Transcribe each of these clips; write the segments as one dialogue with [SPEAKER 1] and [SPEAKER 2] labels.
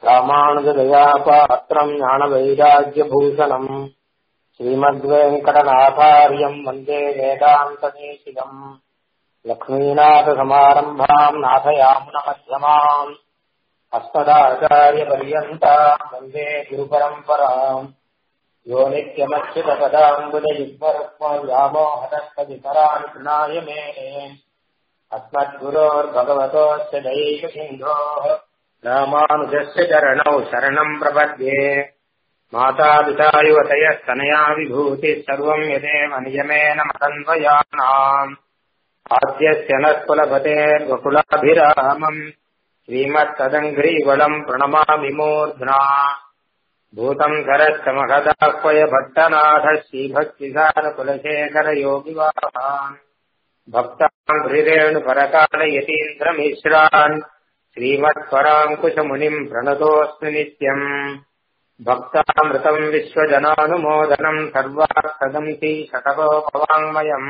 [SPEAKER 1] ராமானுஜதயாபாத்திரம் ஞானவைராக்கியபூஷணம் ஸ்ரீமத்வேங்கடநாதாரியம் வந்தே வேதாந்ததேசிகம் லக்ஷ்மீநாதசமாரம்பாம் நாதயாமுனமध्यமாம் अस्मदाचार्यपर्यन्ताम् वन्दे गुरुपरम्पराम् यो नित्यमच्युतपदाम्बुजयुग्मरुक्मव्यामोहतस्तदितरान् कृणाय मे अस्मद्गुरोर्भगवतोऽस्य दैकसिन्धोः रामानुजस्य चरणौ शरणम् प्रपद्ये मातापिता युवतयस्तनया विभूतिः सर्वम् यदेव नियमेन मतन्वयानाम् आद्यस्य नः कुलपतेर्वकुलाभिरामम् श्रीमत्तदङ्घ्रीवलम् प्रणमामि मूर्ध्ना भूतम् करश्च महदाह्वय भट्टनाथ श्रीभक्तिसारकुलशेखरयोगिवाहान् भक्तान् हृरेणुपरकालयतीन्द्रमिश्रान् श्रीमत्पराङ्कुशमुनिम् प्रणतोऽस्मि नित्यम् भक्तामृतम् विश्वजनानुमोदनम् सर्वार्थदन्ति शतकोपवाङ्मयम्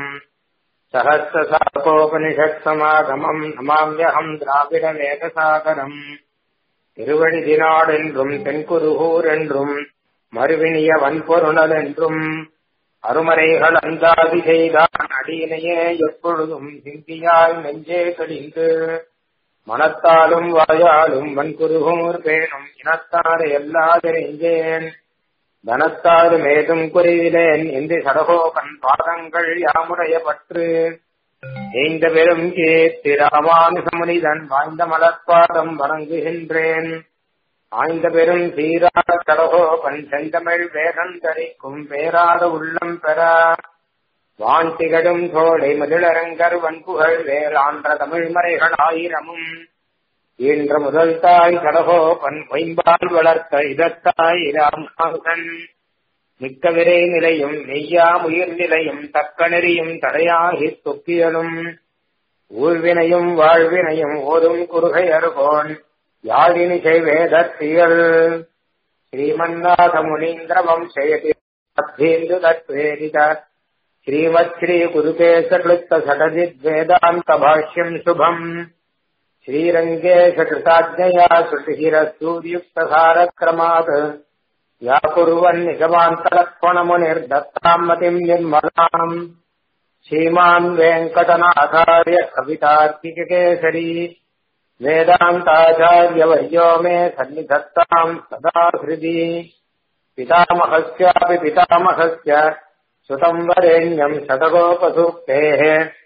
[SPEAKER 1] சகசிரசாகோபனிஷத்சமாகமம் நமாமியகம் திராவிட வேதசாகரம் திருவழிதினாடென்றும் தென்குருகூர் என்றும் மறுவினிய வன்பொருணல் என்றும் அருமறைகள் அந்தாதி செய்தான் அடியினையே எப்பொழுதும் சிந்தியாய் நெஞ்சே கடிந்து மனத்தாலும் வாயாலும் வன்குருகூர் பேணும் இனத்தாறு எல்லாதிரைஞ்சேன் தனத்தாறு மேதும் குறிவிலேன் இன்று சடகோபன் பாதங்கள் யாமுடைய பற்று எய்ந்த பெரும் கேத்து ராமானுசமுனிதன் வாய்ந்த மலர்பாதம் வணங்குகின்றேன் ஆய்ந்த பெரும் சீரா சடகோபன் செந்தமிழ் வேதம் தரிக்கும் பேராத உள்ளம் பெற வான்திகடும் தோடை மதிலரங்கர் வன்புகழ் வேளாண்ட தமிழ் மறைகள் ஆயிரமும் ஈன்ற முதல் தாய் கடகோபன் பொய்ம்பால் வளர்த்த இதத்தாய் ராமன் மிக்க விரை நிலையும் நெய்யாம் உயிர் நிலையும் தக்க நெறியும் தடையாகி தொக்கியலும் ஊழ்வினையும் வாழ்வினையும் ஓதும் குறுகை அருகோன் யாழினி செய்வேதத்தியல் ஸ்ரீமன்னாத முனீந்திர வம்சேந்து தத்வேதித ஸ்ரீமத் ஸ்ரீ குருகேசக்லுப்த சடஜித் வேதாந்த பாஷ்யம் சுபம் श्रीरङ्गेशकृताज्ञया श्रुतिहिरसूर्युक्तसारक्रमात् या कुर्वन् निगमान्तलक्ष्मणमुनिर्दत्ताम् मतिम् निर्मलाम् श्रीमान् वेङ्कटनाथार्य कवितार्किककेसरी वेदान्ताचार्यवर्यो मे सन्निधत्ताम् सदा हृदि पितामहस्यापि पितामहस्य सुतम् वरेण्यम् शतगोपसूक्तेः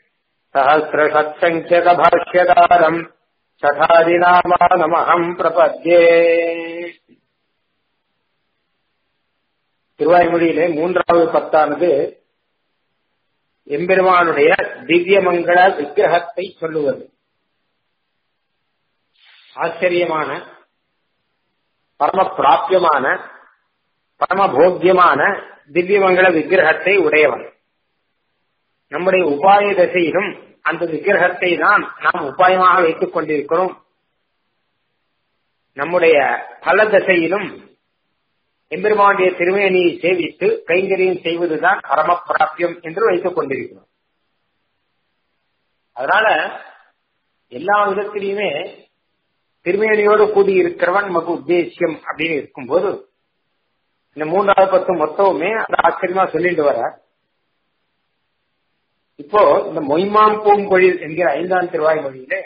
[SPEAKER 1] सहस्रषट्सङ्ख्यकभाष्यकारम् சதாதிநாமானமகம் பிரபத்யே திருவாய்மொழியிலே மூன்றாவது பத்தானது எம்பெருமானுடைய திவ்யமங்கள விக்கிரகத்தை சொல்லுவது ஆச்சரியமான பரம பிராபியமான பரமபோக்கியமான திவ்யமங்கள விக்கிரகத்தை உடையவன் நம்முடைய உபாய தசையிலும் அந்த விக்கிரகத்தை தான் நாம் உபாயமாக வைத்துக் கொண்டிருக்கிறோம் நம்முடைய பல தசையிலும் எம்பெருமானுடைய திருமேனியை சேவித்து கைங்கரியம் செய்வதுதான் பரம பிராபியம் என்று வைத்துக் கொண்டிருக்கிறோம் அதனால எல்லா விதத்திலையுமே திருமேனியோடு கூடி இருக்கிறவன் நமக்கு உத்தேசியம் அப்படின்னு இருக்கும்போது இந்த மூன்றாவது பத்து மொத்தமுமே அந்த ஆச்சரியமா சொல்லிட்டு வர இப்போ இந்த மொய்மாம் பூங்கொழில் என்கிற ஐந்தாம் திருவாய் மொழியிலே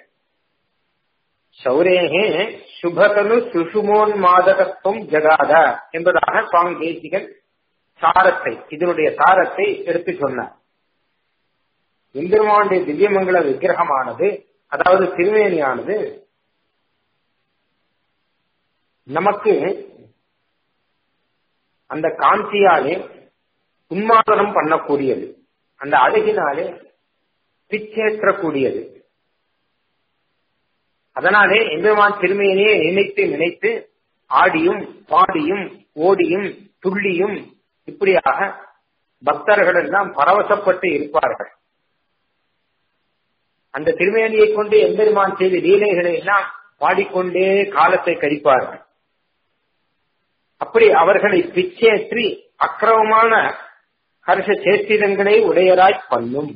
[SPEAKER 1] சௌரேகே சுபகனு சுஷுமோன் மாதகத்துவம் ஜகாத என்பதாக சுவாமி தேசிகன் சாரத்தை இதனுடைய சாரத்தை எடுத்து சொன்னார் எம்பெருமானுடைய திவ்யமங்கல விக்கிரகமானது அதாவது திருவேணியானது நமக்கு அந்த காந்தியாலே உன்மாதனம் பண்ணக்கூடியது அந்த அழகினாலே பிச்சேற்றக்கூடியது அதனாலே எம்பெருமான் திருமையினையே நினைத்து நினைத்து ஆடியும் பாடியும் ஓடியும் துள்ளியும் இப்படியாக பக்தர்கள் எல்லாம் பரவசப்பட்டு இருப்பார்கள் அந்த திருமேனியை கொண்டு எம்பெருமான் செய்த லீலைகளை எல்லாம் பாடிக்கொண்டே காலத்தை கழிப்பார்கள் அப்படி அவர்களை பிச்சேற்றி அக்கிரமமான ஹர்ஷ சேத்திரங்களை உடையராய் பண்ணும்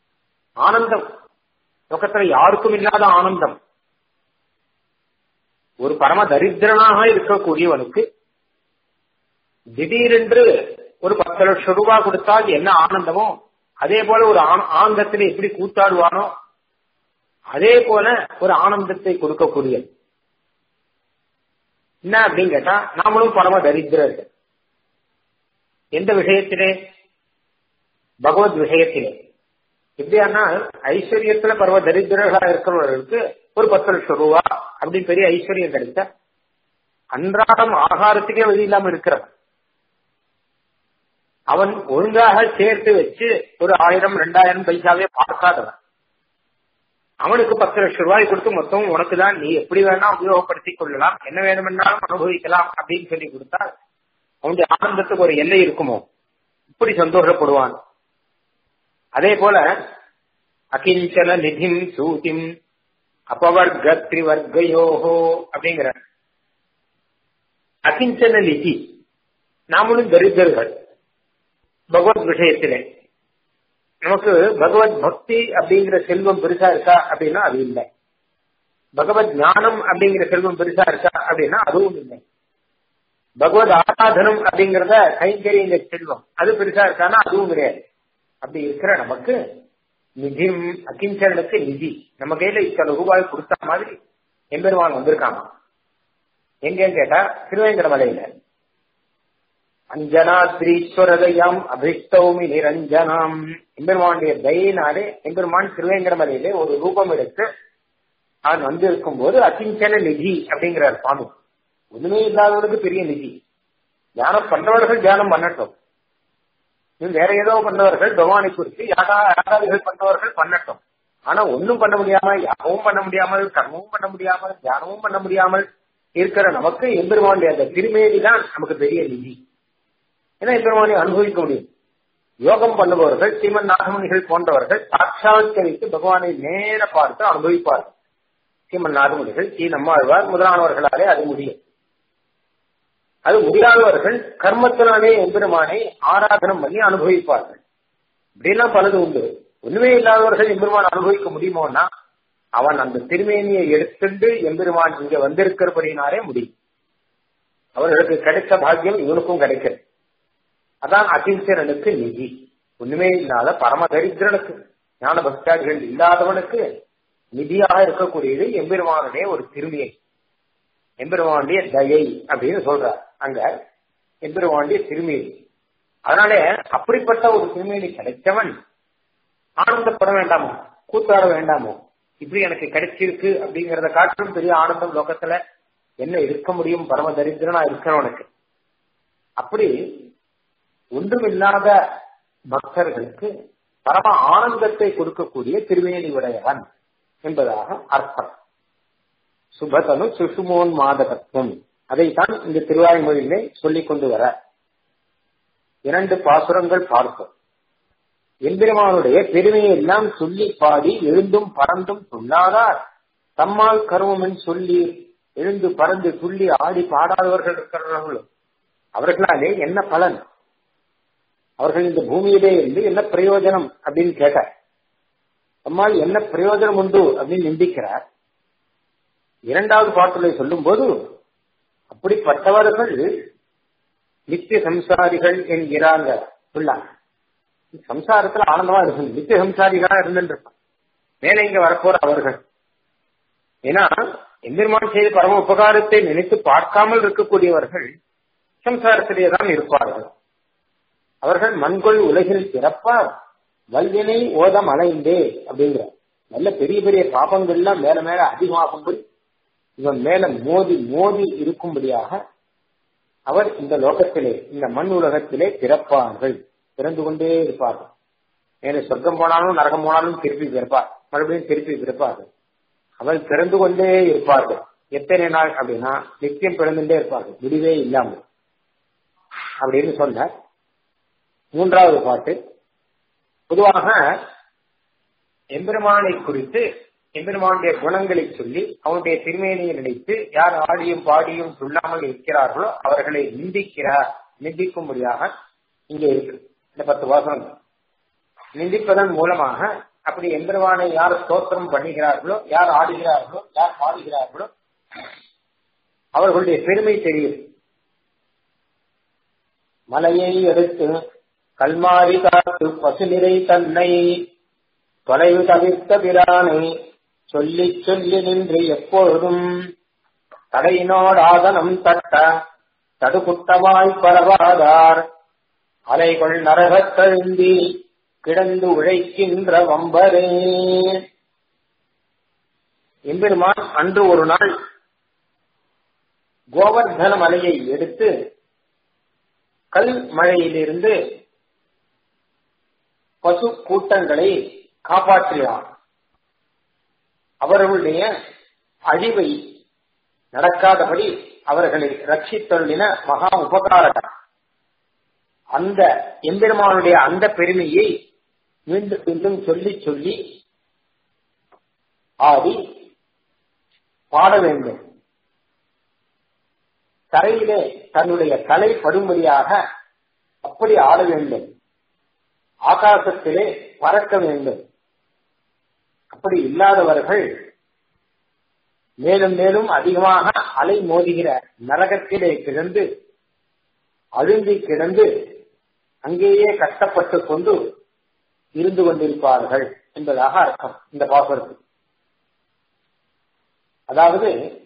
[SPEAKER 1] ஆனந்தம் லோகத்துல யாருக்கும் இல்லாத ஆனந்தம் ஒரு பரம தரித்திரனாக இருக்கக்கூடியவனுக்கு திடீரென்று ஒரு பத்து லட்சம் ரூபாய் கொடுத்தால் என்ன ஆனந்தமோ அதே போல ஒரு ஆனந்தத்தில் எப்படி கூத்தாடுவானோ அதே போல ஒரு ஆனந்தத்தை கொடுக்கக்கூடிய என்ன அப்படின்னு கேட்டா நாமளும் பரம தரித்திரர்கள் எந்த விஷயத்திலே பகவத் விஷயத்திலே எப்படியானா ஐஸ்வர்யத்துல பரவ தரித்திரர்களா இருக்கிறவர்களுக்கு ஒரு பத்து லட்சம் ரூபா அப்படின்னு பெரிய ஐஸ்வர்யம் கிடைச்சா அன்றாடம் ஆகாரத்துக்கே வழி இல்லாம இருக்கிறவன் அவன் ஒழுங்காக சேர்த்து வச்சு ஒரு ஆயிரம் ரெண்டாயிரம் பைசாவே பார்க்காதவன் அவனுக்கு பத்து லட்சம் ரூபாய் கொடுத்து மொத்தம் உனக்கு தான் நீ எப்படி வேணா உபயோகப்படுத்திக் கொள்ளலாம் என்ன வேணுமென்றாலும் அனுபவிக்கலாம் அப்படின்னு சொல்லி கொடுத்தால் அவனுடைய ஆனந்தத்துக்கு ஒரு எல்லை இருக்குமோ இப்படி சந்தோஷப்படுவான் அதே போல அகிஞ்சன நிதிம் சூதிம் அபவர்க திரிவர்கயோகோ அப்படிங்கிற அகிஞ்சன நிதி நாமளும் தரித்திரர்கள் பகவத் விஷயத்திலே நமக்கு பகவத் பக்தி அப்படிங்கிற செல்வம் பெருசா இருக்கா அப்படின்னா அது இல்லை பகவத் ஞானம் அப்படிங்கிற செல்வம் பெருசா இருக்கா அப்படின்னா அதுவும் இல்லை பகவத் ஆராதனம் அப்படிங்கறத கைங்கரிய செல்வம் அது பெருசா இருக்கானா அதுவும் கிடையாது அப்படி இருக்கிற நமக்கு நிதி அகிஞ்சனுக்கு நிதி நம்ம கையில இத்தனை ரூபாய் கொடுத்த மாதிரி எம்பெருமான் வந்திருக்காமா எங்கன்னு கேட்டா திருவேங்கடமலையில அஞ்சனாத்ரீஸ்வரதயம் அபிஷ்டௌமி நிரஞ்சனாம் எம்பெருமானுடைய தயினாலே எம்பெருமான் திருவேங்கடமலையிலே ஒரு ரூபம் எடுத்து அவன் வந்து இருக்கும் போது அகிஞ்சன நிதி அப்படிங்கிறார் சுவாமி ஒண்ணுமே இல்லாதவனுக்கு பெரிய நிதி தியானம் பண்றவர்கள் தியானம் பண்ணட்டும் வேற ஏதோ பண்றவர்கள் பகவானை குறித்து யாரா யாராதிகள் பண்றவர்கள் பண்ணட்டும் ஆனா ஒன்னும் பண்ண முடியாம யாகவும் பண்ண முடியாமல் கர்மமும் பண்ண முடியாமல் தியானமும் பண்ண முடியாமல் இருக்கிற நமக்கு எம்பெருமானுடைய அந்த திருமேனி தான் நமக்கு பெரிய நிதி ஏன்னா எம்பெருமானை அனுபவிக்க முடியும் யோகம் பண்ணுபவர்கள் ஸ்ரீமன் நாகமணிகள் போன்றவர்கள் சாட்சாத்கரித்து பகவானை நேர பார்த்து அனுபவிப்பார்கள் ஸ்ரீமன் நாகமணிகள் ஸ்ரீ நம்மாழ்வார் முதலானவர்களாலே அது முடியும் அது முடியாதவர்கள் கர்மத்தினாலே எம்பெருமானை ஆராதனம் பண்ணி அனுபவிப்பார்கள் இப்படிலாம் பலது உண்டு ஒண்ணுமே இல்லாதவர்கள் எம்பெருமான் அனுபவிக்க முடியுமோன்னா அவன் அந்த திருமேனியை எடுத்துட்டு எம்பெருமான் இங்க வந்திருக்கிறபடினாலே முடியும் அவர்களுக்கு கிடைச்ச பாக்கியம் இவனுக்கும் கிடைக்கிறது அதான் அகிம்சரனுக்கு நிதி ஒண்ணுமே இல்லாத பரம தரித்திரனுக்கு ஞான பக்தாதிகள் இல்லாதவனுக்கு நிதியாக இருக்கக்கூடியது எம்பெருமானுடைய ஒரு திருமையை எம்பெருமானுடைய தயை அப்படின்னு சொல்றார் அங்க எம்பெருமானுடைய திருமேனி அதனால அப்படிப்பட்ட ஒரு திருமேனி கிடைச்சவன் ஆனந்தப்பட வேண்டாமோ கூத்தாட வேண்டாமோ இப்படி எனக்கு கிடைச்சிருக்கு அப்படிங்கறத காட்டிலும் பெரிய ஆனந்தம் லோகத்துல என்ன இருக்க முடியும் பரம தரித்திரனா இருக்கிறவனுக்கு அப்படி ஒன்றுமில்லாத பக்தர்களுக்கு பரம ஆனந்தத்தை கொடுக்கக்கூடிய திருவேணி உடையவன் என்பதாக அர்த்தம் சுபதனு சுசுமோன் மாதகத்துவம் அதைத்தான் இந்த திருவாய்மொழியிலே சொல்லிக் கொண்டு வர இரண்டு பாசுரங்கள் பார்த்தோம் எம்பெருமானுடைய பெருமையை எல்லாம் சொல்லி பாடி எழுந்தும் பறந்தும் சொல்லாதார் தம்மால் கருவமன் சொல்லி எழுந்து பறந்து துள்ளி ஆடி பாடாதவர்கள் இருக்கிறார்களோ அவர்களாலே என்ன பலன் அவர்கள் இந்த பூமியிலே இருந்து என்ன பிரயோஜனம் அப்படின்னு கேட்டார் நம்மால் என்ன பிரயோஜனம் உண்டு அப்படின்னு நிந்திக்கிறார் இரண்டாவது பாட்டுகளை சொல்லும் போது அப்படிப்பட்டவர்கள் நித்திய சம்சாரிகள் என்கிறாங்க சொல்லாங்க சம்சாரத்துல ஆனந்தமா இருக்கும் நித்திய சம்சாரிகளா இருந்துருப்பான் மேல இங்க வரப்போற அவர்கள் ஏன்னா எம்பெருமான் செய்த பரம உபகாரத்தை நினைத்து பார்க்காமல் இருக்கக்கூடியவர்கள் சம்சாரத்திலே தான் இருப்பார்கள் அவர்கள் மண்கொள் உலகில் பிறப்பார் வல்வினை ஓதம் அலைந்தே அப்படிங்கிற நல்ல பெரிய பெரிய பாபங்கள்லாம் மேல மேல அதிகமாகும்படி இவன் மேல மோதி மோதி இருக்கும்படியாக அவர் இந்த லோகத்திலே இந்த மண் உலகத்திலே பிறப்பார்கள் பிறந்து கொண்டே இருப்பார்கள் மேலே சொர்க்கம் போனாலும் நரகம் போனாலும் திருப்பி பிறப்பார் மறுபடியும் திருப்பி பிறப்பார்கள் அவள் பிறந்து கொண்டே இருப்பார்கள் எத்தனை நாள் அப்படின்னா நித்தியம் பிறந்துட்டே இருப்பார்கள் முடிவே இல்லாமல் அப்படின்னு சொன்ன மூன்றாவது பாட்டு பொதுவாக எம்பெருமானை குறித்து எம்பெருமானுடைய குணங்களை சொல்லி அவனுடைய திருமேனியை நினைத்து யார் ஆடியும் பாடியும் சொல்லாமல் இருக்கிறார்களோ அவர்களை நிந்திக்கிறார் நிந்திக்கும்படியாக இங்கே இருக்கு இந்த பத்து வாசனம் நிந்திப்பதன் மூலமாக அப்படி எம்பெருமானை யார் ஸ்தோத்திரம் பண்ணுகிறார்களோ யார் ஆடுகிறார்களோ யார் பாடுகிறார்களோ அவர்களுடைய பெருமை தெரியும் மலையை எடுத்து கல்மாரி காத்து பசுநிறை தன்னை தொலைவு தவிர்த்த பிரானை சொல்லி சொல்லி நின்று எப்பொழுதும் தடையினோடாதனம் தட்ட தடுகுட்டமாய் பரவாதார் அலைகள் நரகத் தழுந்தி கிடந்து உழைக்கின்ற வம்பரே எம்பெருமான் அன்று ஒரு நாள் கோவர்தன மலையை எடுத்து கல் மழையிலிருந்து பசு கூட்டங்களை காப்பாற்றினார் அவர்களுடைய அழிவை நடக்காதபடி அவர்களை ரட்சித்தொள்ளின மகா உபகாரகர் அந்த எம்பெருமானுடைய அந்த பெருமையை மீண்டும் மீண்டும் சொல்லி சொல்லி ஆடி பாட வேண்டும் தரையிலே தன்னுடைய தலை படும்படியாக அப்படி ஆட வேண்டும் ஆகாசத்திலே பறக்க வேண்டும் அப்படி இல்லாதவர்கள் மேலும் மேலும் அதிகமாக அலை மோதுகிற நரகத்திலே கிடந்து அழுந்தி கிடந்து அங்கேயே கஷ்டப்பட்டு கொண்டு இருந்து கொண்டிருப்பார்கள் என்பதாக அர்த்தம் இந்த பாசுரத்துக்கு அதாவது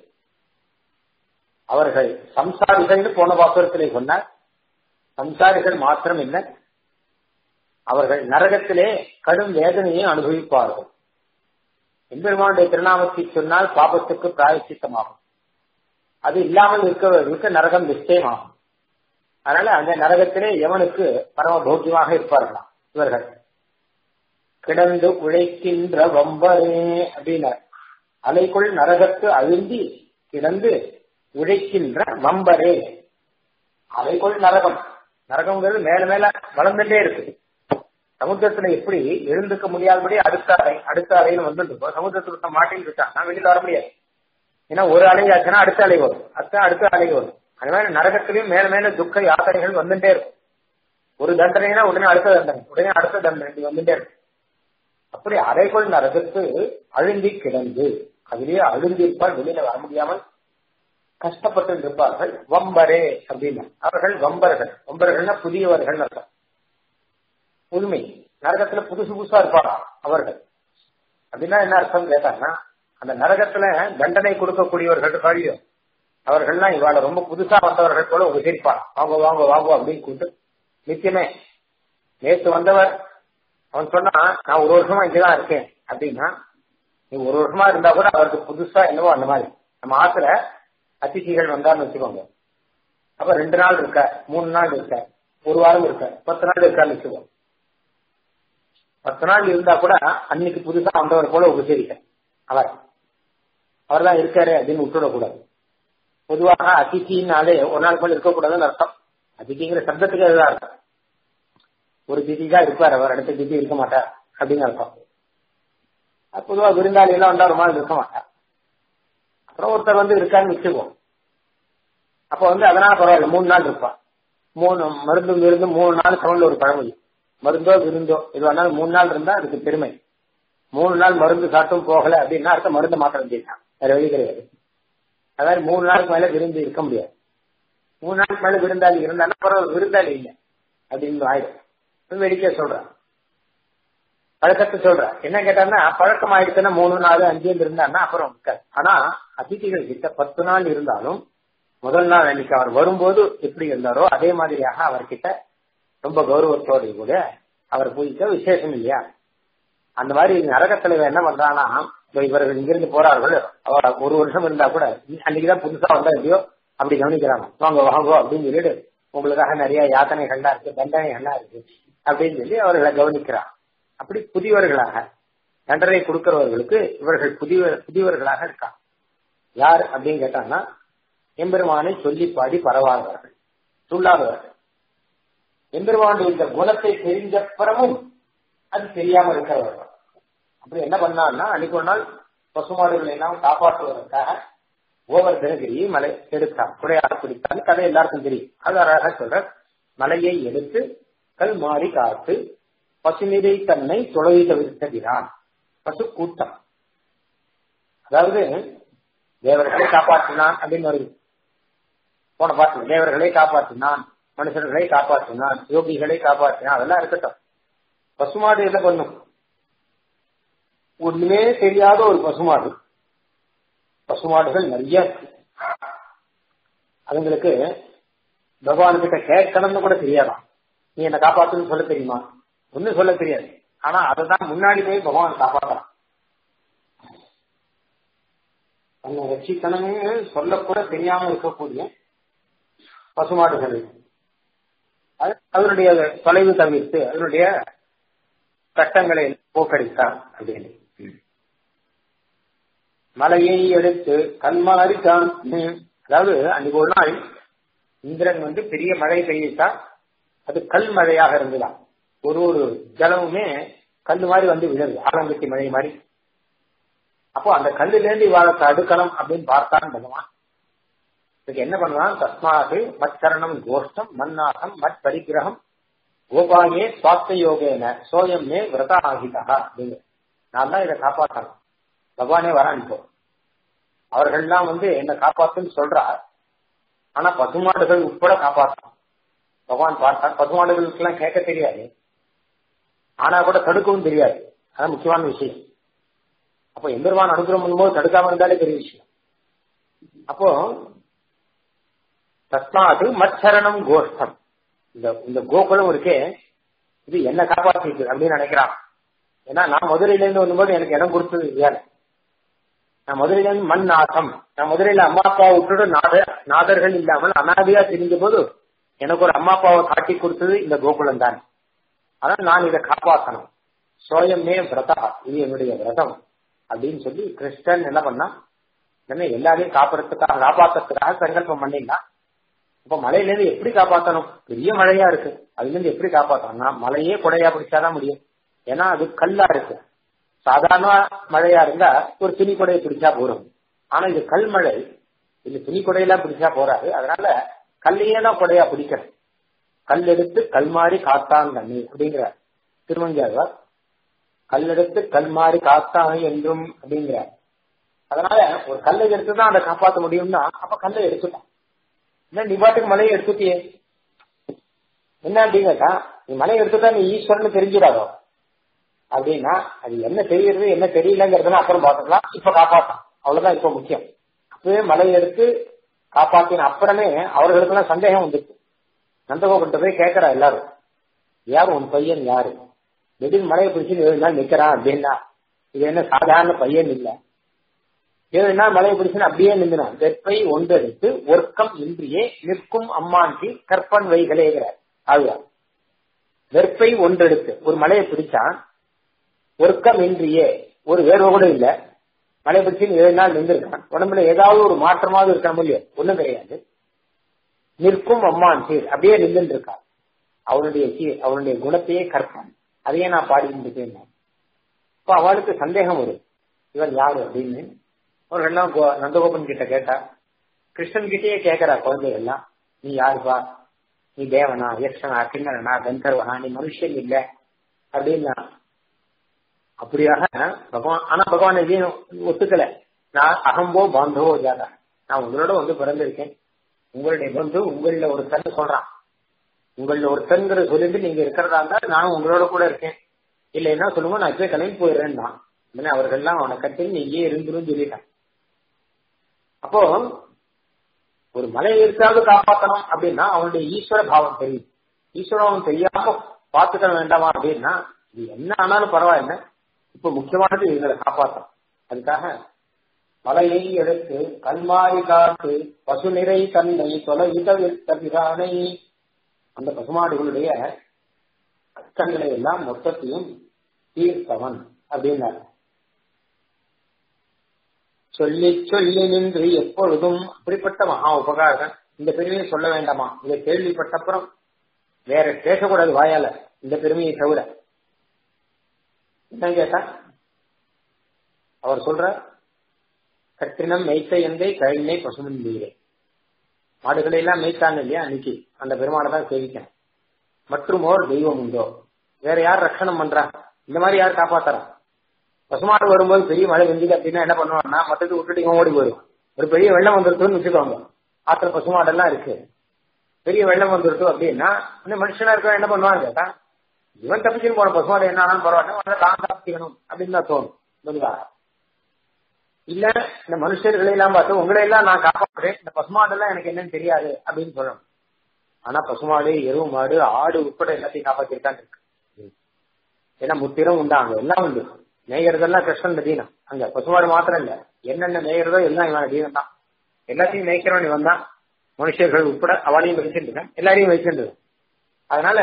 [SPEAKER 1] அவர்கள் சம்சாரிகள் போன பாசுரத்திலே சொன்னார் சம்சாரிகள் மாத்திரம் இல்லை அவர்கள் நரகத்திலே கடும் வேதனையை அனுபவிப்பார்கள் எம்பெருமானுடைய திருநாமத்தை சொன்னால் பாபத்துக்கு பிராயச்சித்தமாகும் அது இல்லாமல் இருக்க நரகம் நிச்சயமாகும் அதனால அந்த நரகத்திலே எவனுக்கு பரம போக்கியமாக இருப்பார்களாம் இவர்கள் கிடந்து உழைக்கின்ற வம்பரே அப்படின்னார் அலைக்குள் நரகத்து அழுந்தி கிடந்து உழைக்கின்ற வம்பரே அலைக்குள் நரகம் நரகங்கிறது மேல மேல வளர்ந்துட்டே இருக்குது சமுத்திரத்துல எப்படி எழுந்துக்க முடியாதபடி அடுத்த அறை அடுத்த அறைன்னு வந்துட்டு சமுத்திரத்துல மாட்டின்னு இருக்கா நான் வெளியில வர முடியாது ஏன்னா ஒரு அலை ஆச்சுன்னா அடுத்த அலை வரும் அடுத்த அடுத்த அலை வரும் அது மாதிரி நரகத்திலையும் மேல மேல துக்க யாத்திரைகள் வந்துட்டே இருக்கும் ஒரு தண்டனைனா உடனே அடுத்த தண்டனை உடனே அடுத்த தண்டனை வந்துட்டே இருக்கும் அப்படி அறைக்குள் நரகத்து அழுந்தி கிடந்து அதிலேயே அழுந்திருப்பால் வெளியில வர முடியாமல் கஷ்டப்பட்டு இருப்பார்கள் வம்பரே அப்படின்னு அவர்கள் வம்பர்கள் வம்பர்கள்னா புதியவர்கள் அர்த்தம் புதுமை நரகத்துல புதுசு புதுசா இருப்பாரா அவர்கள் அப்படின்னா என்ன அர்த்தம் கேட்டாங்கன்னா அந்த நரகத்துல தண்டனை கொடுக்கக்கூடியவர்கள் கழியும் அவர்கள்லாம் இவாள ரொம்ப புதுசா வந்தவர்கள் போல உபசரிப்பார் வாங்க வாங்க வாங்க அப்படின்னு கூப்பிட்டு நித்தியமே நேற்று வந்தவர் அவன் சொன்னா நான் ஒரு வருஷமா இங்கதான் இருக்கேன் அப்படின்னா நீ ஒரு வருஷமா இருந்தா கூட அவருக்கு புதுசா என்னவோ அந்த மாதிரி நம்ம ஆத்துல அதிதிகள் வந்தான்னு வச்சுக்கோங்க அப்ப ரெண்டு நாள் இருக்க மூணு நாள் இருக்க ஒரு வாரம் இருக்க பத்து நாள் இருக்கான்னு வச்சுக்கோங்க பத்து நாள் இருந்தா கூட அன்னைக்கு புதுசா வந்தவர் போல உபசரிக்க அவர் அவர் தான் இருக்காரு அப்படின்னு விட்டுடக்கூடாது பொதுவாக அதிதினாலே ஒரு நாள் போல இருக்கக்கூடாதுன்னு அர்த்தம் அதிதிங்கிற சப்தத்துக்கு அதுதான் அர்த்தம் ஒரு திதி தான் இருப்பார் அவர் அடுத்த திதி இருக்க மாட்டார் அப்படின்னு அர்த்தம் பொதுவா விருந்தாளி எல்லாம் வந்தா ரொம்ப நாள் இருக்க மாட்டார் அப்புறம் ஒருத்தர் வந்து இருக்கான்னு வச்சுக்குவோம் அப்ப வந்து அதனால பரவாயில்ல மூணு நாள் இருப்பான் மூணு மருந்து விருந்து மூணு நாள் தமிழ்ல ஒரு பழமொழி மருந்தோ விருந்தோ இது வேணாலும் மூணு நாள் இருந்தா அதுக்கு பெருமை மூணு நாள் மருந்து சாட்டும் போகல அப்படின்னா அர்த்தம் மருந்து மாற்ற வேண்டியதுதான் வேற வழி கிடையாது அதாவது மூணு நாளுக்கு மேல விருந்து இருக்க முடியாது மூணு நாளுக்கு மேல விருந்தாளி இருந்தாலும் பரவாயில்ல விருந்தாளி இல்லை அப்படின்னு ஆயிடும் வேடிக்கை சொல்றேன் பழக்கத்தை சொல்றேன் என்ன கேட்டான்னா பழக்கம் ஆயிடுச்சுன்னா மூணு நாலு அஞ்சு இருந்தான்னா அப்புறம் இருக்காது ஆனா அதிதிகள் கிட்ட பத்து நாள் இருந்தாலும் முதல் நாள் அன்னைக்கு அவர் வரும்போது எப்படி இருந்தாரோ அதே மாதிரியாக அவர்கிட்ட ரொம்ப கௌரவத்தோடு கூட அவர் பூஜிக்க விசேஷம் இல்லையா அந்த மாதிரி நரகத்துல என்ன பண்றானா இவர்கள் இங்கிருந்து போறார்கள் அவர் ஒரு வருஷம் இருந்தா கூட அன்னைக்குதான் புதுசா வந்தா இல்லையோ அப்படி கவனிக்கிறாங்க வாங்க வாங்க அப்படின்னு சொல்லிட்டு உங்களுக்காக நிறைய யாத்தனைகள்லாம் இருக்கு தண்டனைகள்லாம் இருக்கு அப்படின்னு சொல்லி அவர்களை கவனிக்கிறார் அப்படி புதியவர்களாக தண்டனை கொடுக்கிறவர்களுக்கு இவர்கள் புதிய புதியவர்களாக இருக்காங்க யார் அப்படின்னு கேட்டாங்கன்னா எம்பெருமானை சொல்லி பாடி பரவாதவர்கள் துள்ளாதவர்கள் எம்பெருமானுடைய இந்த குணத்தை தெரிஞ்ச பிறமும் அது தெரியாம இருக்கிறவர்கள் அப்படி என்ன பண்ணான்னா அன்னைக்கு ஒரு நாள் பசுமாடுகளை எல்லாம் காப்பாற்றுவதற்காக ஓவர் தினகிரி மலை எடுத்தான் குடையாக பிடித்தான் கதை எல்லாருக்கும் தெரியும் அது அழகாக சொல்ற மலையை எடுத்து கல் மாறி காத்து பசுநிறை தன்னை தொலைவி தவிர்த்தகிறான் பசு கூட்டம் அதாவது தேவர்களை காப்பாற்றினான் அப்படின்னு வருது போன பாட்டு தேவர்களை காப்பாற்றினான் மனுஷர்களை காப்பாற்றினான் யோகிகளை காப்பாற்றினான் அதெல்லாம் இருக்கட்டும் பசுமாடு என்ன பண்ணும் ஒண்ணுமே தெரியாத ஒரு பசுமாடு பசுமாடுகள் நிறைய இருக்கு அதுங்களுக்கு பகவான்கிட்ட கேட்கணும்னு கூட தெரியாதான் நீ என்ன காப்பாத்துன்னு சொல்ல தெரியுமா ஒன்னும் சொல்ல தெரியாது ஆனா தான் முன்னாடி போய் பகவான் காப்பாத்தலாம் தன்னை ரட்சிக்கணும்னு சொல்லக்கூட தெரியாம இருக்கக்கூடிய பசுமாடுகள் அதனுடைய தொலைவு தவிர்த்து அதனுடைய கட்டங்களை போக்கடித்தான் அப்படின்னு மலையை எடுத்து கண்மாறித்தான் அதாவது அன்னைக்கு ஒரு நாள் இந்திரன் வந்து பெரிய மழை பெய்யிட்டா அது கல் மழையாக இருந்துதான் ஒரு ஒரு ஜலமுமே கல் மாதிரி வந்து விழுது ஆலங்கட்டி மழை மாதிரி அப்போ அந்த கல்லுல இருந்து இவாளை தடுக்கணும் அப்படின்னு பார்த்தான் பகவான் இதுக்கு என்ன பண்ணுவான் தஸ்மாது மச்சரணம் கோஷ்டம் மன்னாகம் மத் பரிகிரகம் கோபாயே சுவாஸ்த யோகேன சோயம் மே விரதா ஆகிதா அப்படிங்க நான் தான் இதை காப்பாற்றணும் பகவானே வரான் இப்போ அவர்கள்லாம் வந்து என்ன காப்பாத்துன்னு சொல்றா ஆனா பசுமாடுகள் உட்பட காப்பாற்றணும் பகவான் பார்த்தான் பசுமாடுகளுக்கு எல்லாம் கேட்க தெரியாது ஆனா கூட தடுக்கவும் தெரியாது அதான் முக்கியமான விஷயம் அப்போ எம்பெருமான் அனுகிரகம் பண்ணும்போது தடுக்காம இருந்தாலே பெரிய விஷயம் அப்போ தஸ்மாது மச்சரணம் கோஷ்டம் இந்த இந்த கோகுலம் இருக்கே இது என்ன காப்பாற்றிட்டு அப்படின்னு நினைக்கிறான் ஏன்னா நான் மதுரையில இருந்து வரும்போது எனக்கு இடம் கொடுத்தது வேலை நான் மதுரையில இருந்து மண் நாசம் நான் மதுரையில அம்மா அப்பா விட்டுட்டு நாத நாதர்கள் இல்லாமல் அனாதையா தெரிஞ்ச போது எனக்கு ஒரு அம்மா அப்பாவை காட்டி கொடுத்தது இந்த கோகுலம் தான் ஆனால் நான் இதை காப்பாற்றணும் சோயமே விரதா இது என்னுடைய விரதம் அப்படின்னு சொல்லி கிருஷ்ணன் என்ன பண்ணா என்ன எல்லாரையும் காப்பாறதுக்காக காப்பாத்துறதுக்காக சங்கல்பம் பண்ணிடலாம் இப்ப மலையில இருந்து எப்படி காப்பாற்றணும் பெரிய மழையா இருக்கு அதுல இருந்து எப்படி காப்பாற்றணும் மலையே கொடையா பிடிச்சாதான் முடியும் ஏன்னா அது கல்லா இருக்கு சாதாரண மழையா இருந்தா ஒரு துணி கொடையை பிடிச்சா போறோம் ஆனா இது கல் மழை இது துணி கொடையெல்லாம் பிடிச்சா போறாது அதனால கல்லையே தான் கொடையா பிடிக்கணும் கல் எடுத்து கல் மாறி காத்தான் தண்ணி அப்படிங்கிறார் திருமங்கியாழ்வார் கல்லெடுத்து கல் மாறி காத்தான் என்றும் அப்படிங்கிறார் அதனால ஒரு கல்லை எடுத்து தான் அதை காப்பாற்ற முடியும்னா அப்ப கல்லை எடுத்துட்டான் என்ன நீ பாட்டுக்கு மலையை எடுத்துட்டியே என்ன அப்படின்னு கேட்டா நீ மலையை எடுத்துட்டா நீ ஈஸ்வரன் தெரிஞ்சிடாதோ அப்படின்னா அது என்ன தெரியுது என்ன தெரியலங்கிறதுனா அப்புறம் பார்த்துக்கலாம் இப்ப காப்பாத்தான் அவ்வளவுதான் இப்ப முக்கியம் அப்பவே மலையை எடுத்து காப்பாத்தின அப்புறமே அவர்களுக்கெல்லாம் சந்தேகம் வந்துருக்கு நந்தகோபுரத்தை போய் கேட்கறா எல்லாரும் யார் உன் பையன் யாரு திடீர்னு மலையை பிடிச்சு ஏழு நாள் நிக்கிறான் அப்படின்னா இது என்ன சாதாரண பையன் இல்ல ஏழு நாள் மலையை பிடிச்சுன்னு அப்படியே நின்றுனான் வெப்பை ஒன்றெடுத்து ஒர்க்கம் இன்றியே நிற்கும் அம்மான்கி கற்பன் வைகளேகிறார் ஆகுறா வெப்பை ஒன்றெடுத்து ஒரு மலையை பிடிச்சான் ஒர்க்கம் இன்றியே ஒரு வேர்வை கூட இல்ல மலை பிடிச்சு ஏழு நாள் நின்றுருக்கான் உடம்புல ஏதாவது ஒரு மாற்றமாவது இருக்கணும் இல்லையோ ஒண்ணும் கிடையாது நிற்கும் அம்மான் சீர் அப்படியே நின்று இருக்கான் அவனுடைய சீர் அவனுடைய குணத்தையே கற்பான் அதையே நான் பாடிட்டு இருக்கேன் இப்ப அவளுக்கு சந்தேகம் வரும் இவன் யாரு அப்படின்னு அவர்கள்லாம் நந்தகோபன் கிட்ட கேட்டா கிருஷ்ணன் கிட்டயே கேட்கறா குழந்தைகள் எல்லாம் நீ யாருப்பா நீ தேவனா யக்ஷனா கிண்ணரனா கந்தர்வனா நீ மனுஷன் இல்ல அப்படின்னா அப்படியாக பகவான் ஆனா பகவான் எதையும் ஒத்துக்கல நான் அகம்போ பாந்தவோ ஜாதா நான் உங்களோட வந்து பிறந்திருக்கேன் உங்களுடைய பந்து உங்களில் ஒரு தன் சொல்றான் உங்களில் ஒரு தன்கிற சொல்லிட்டு நீங்க இருக்கிறதா இருந்தா நானும் உங்களோட கூட இருக்கேன் இல்லைன்னா சொல்லுங்க நான் இப்பவே கிளம்பி போயிடுறேன் தான் அவர்கள்லாம் அவனை கட்டி நீ இங்கே இருந்துரும் சொல்லிட்டான் அப்போ ஒரு மலையை இருக்காவது காப்பாற்றணும் அப்படின்னா அவனுடைய ஈஸ்வர பாவம் தெரியும் ஈஸ்வரம் தெரியாம பார்த்துக்க வேண்டாமா அப்படின்னா இது என்ன ஆனாலும் பரவாயில்ல இப்ப முக்கியமானது இவங்களை காப்பாற்றும் அதுக்காக மலையை எடுத்து கல்மாரி காத்து பசு நிறை தன்னை தொலைவித விற்பிரானை அந்த பசுமாடுகளுடைய கஷ்டங்களை எல்லாம் மொத்தத்தையும் தீர்த்தவன் அப்படின்னார் சொல்லி சொல்லி நின்று எப்பொழுதும் அப்படிப்பட்ட மகா உபகாரம் இந்த பெருமையை சொல்ல வேண்டாமா இதை கேள்விப்பட்டப்புறம் வேற பேசக்கூடாது வாயால இந்த பெருமையை தவிர என்ன கேட்டா அவர் சொல்ற கட்டினம் மெய்த்த எந்தை கழினை பசுமன் நீரே மாடுகளை எல்லாம் மேய்த்தாங்க இல்லையா அன்னைக்கு அந்த பெருமாளை தான் சேவிக்கணும் மற்றும் ஓர் தெய்வம் உண்டோ வேற யார் ரட்சணம் பண்றா இந்த மாதிரி யார் காப்பாத்துறா பசுமாடு வரும்போது பெரிய மழை வெஞ்சது அப்படின்னா என்ன பண்ணுவான்னா மொத்தத்தை விட்டுட்டு இவன் ஓடி போயிடும் ஒரு பெரிய வெள்ளம் வந்துருக்குன்னு வச்சுக்கோங்க ஆத்திர பசுமாடெல்லாம் இருக்கு பெரிய வெள்ளம் வந்துருட்டு அப்படின்னா இந்த மனுஷனா இருக்க என்ன பண்ணுவாங்க கேட்டா இவன் தப்பிச்சுன்னு போன பசுமாடு என்ன ஆனாலும் பரவாயில்ல தான் தப்பிக்கணும் அப்படின்னு தான் தோணும் புரியுதா இல்ல இந்த மனுஷர்களை எல்லாம் பார்த்து உங்களை எல்லாம் நான் காப்பாற்றுறேன் இந்த பசுமாடெல்லாம் எனக்கு என்னன்னு தெரியாது அப்படின்னு சொல்லணும் ஆனா பசுமாடு எருவு மாடு ஆடு உட்பட எல்லாத்தையும் காப்பாத்திருக்கான்னு இருக்கு ஏன்னா முத்திரம் உண்டா அங்க எல்லாம் உண்டு மேய்கிறதெல்லாம் கிருஷ்ணன் தீனம் அங்க பசுமாடு மாத்திரம் இல்ல என்னென்ன மேய்கிறதோ எல்லாம் இவன் தீனம் தான் எல்லாத்தையும் மேய்க்கிறவன் இவன் தான் மனுஷர்கள் உட்பட அவளையும் வச்சிருக்கேன் எல்லாரையும் வச்சிருந்தது அதனால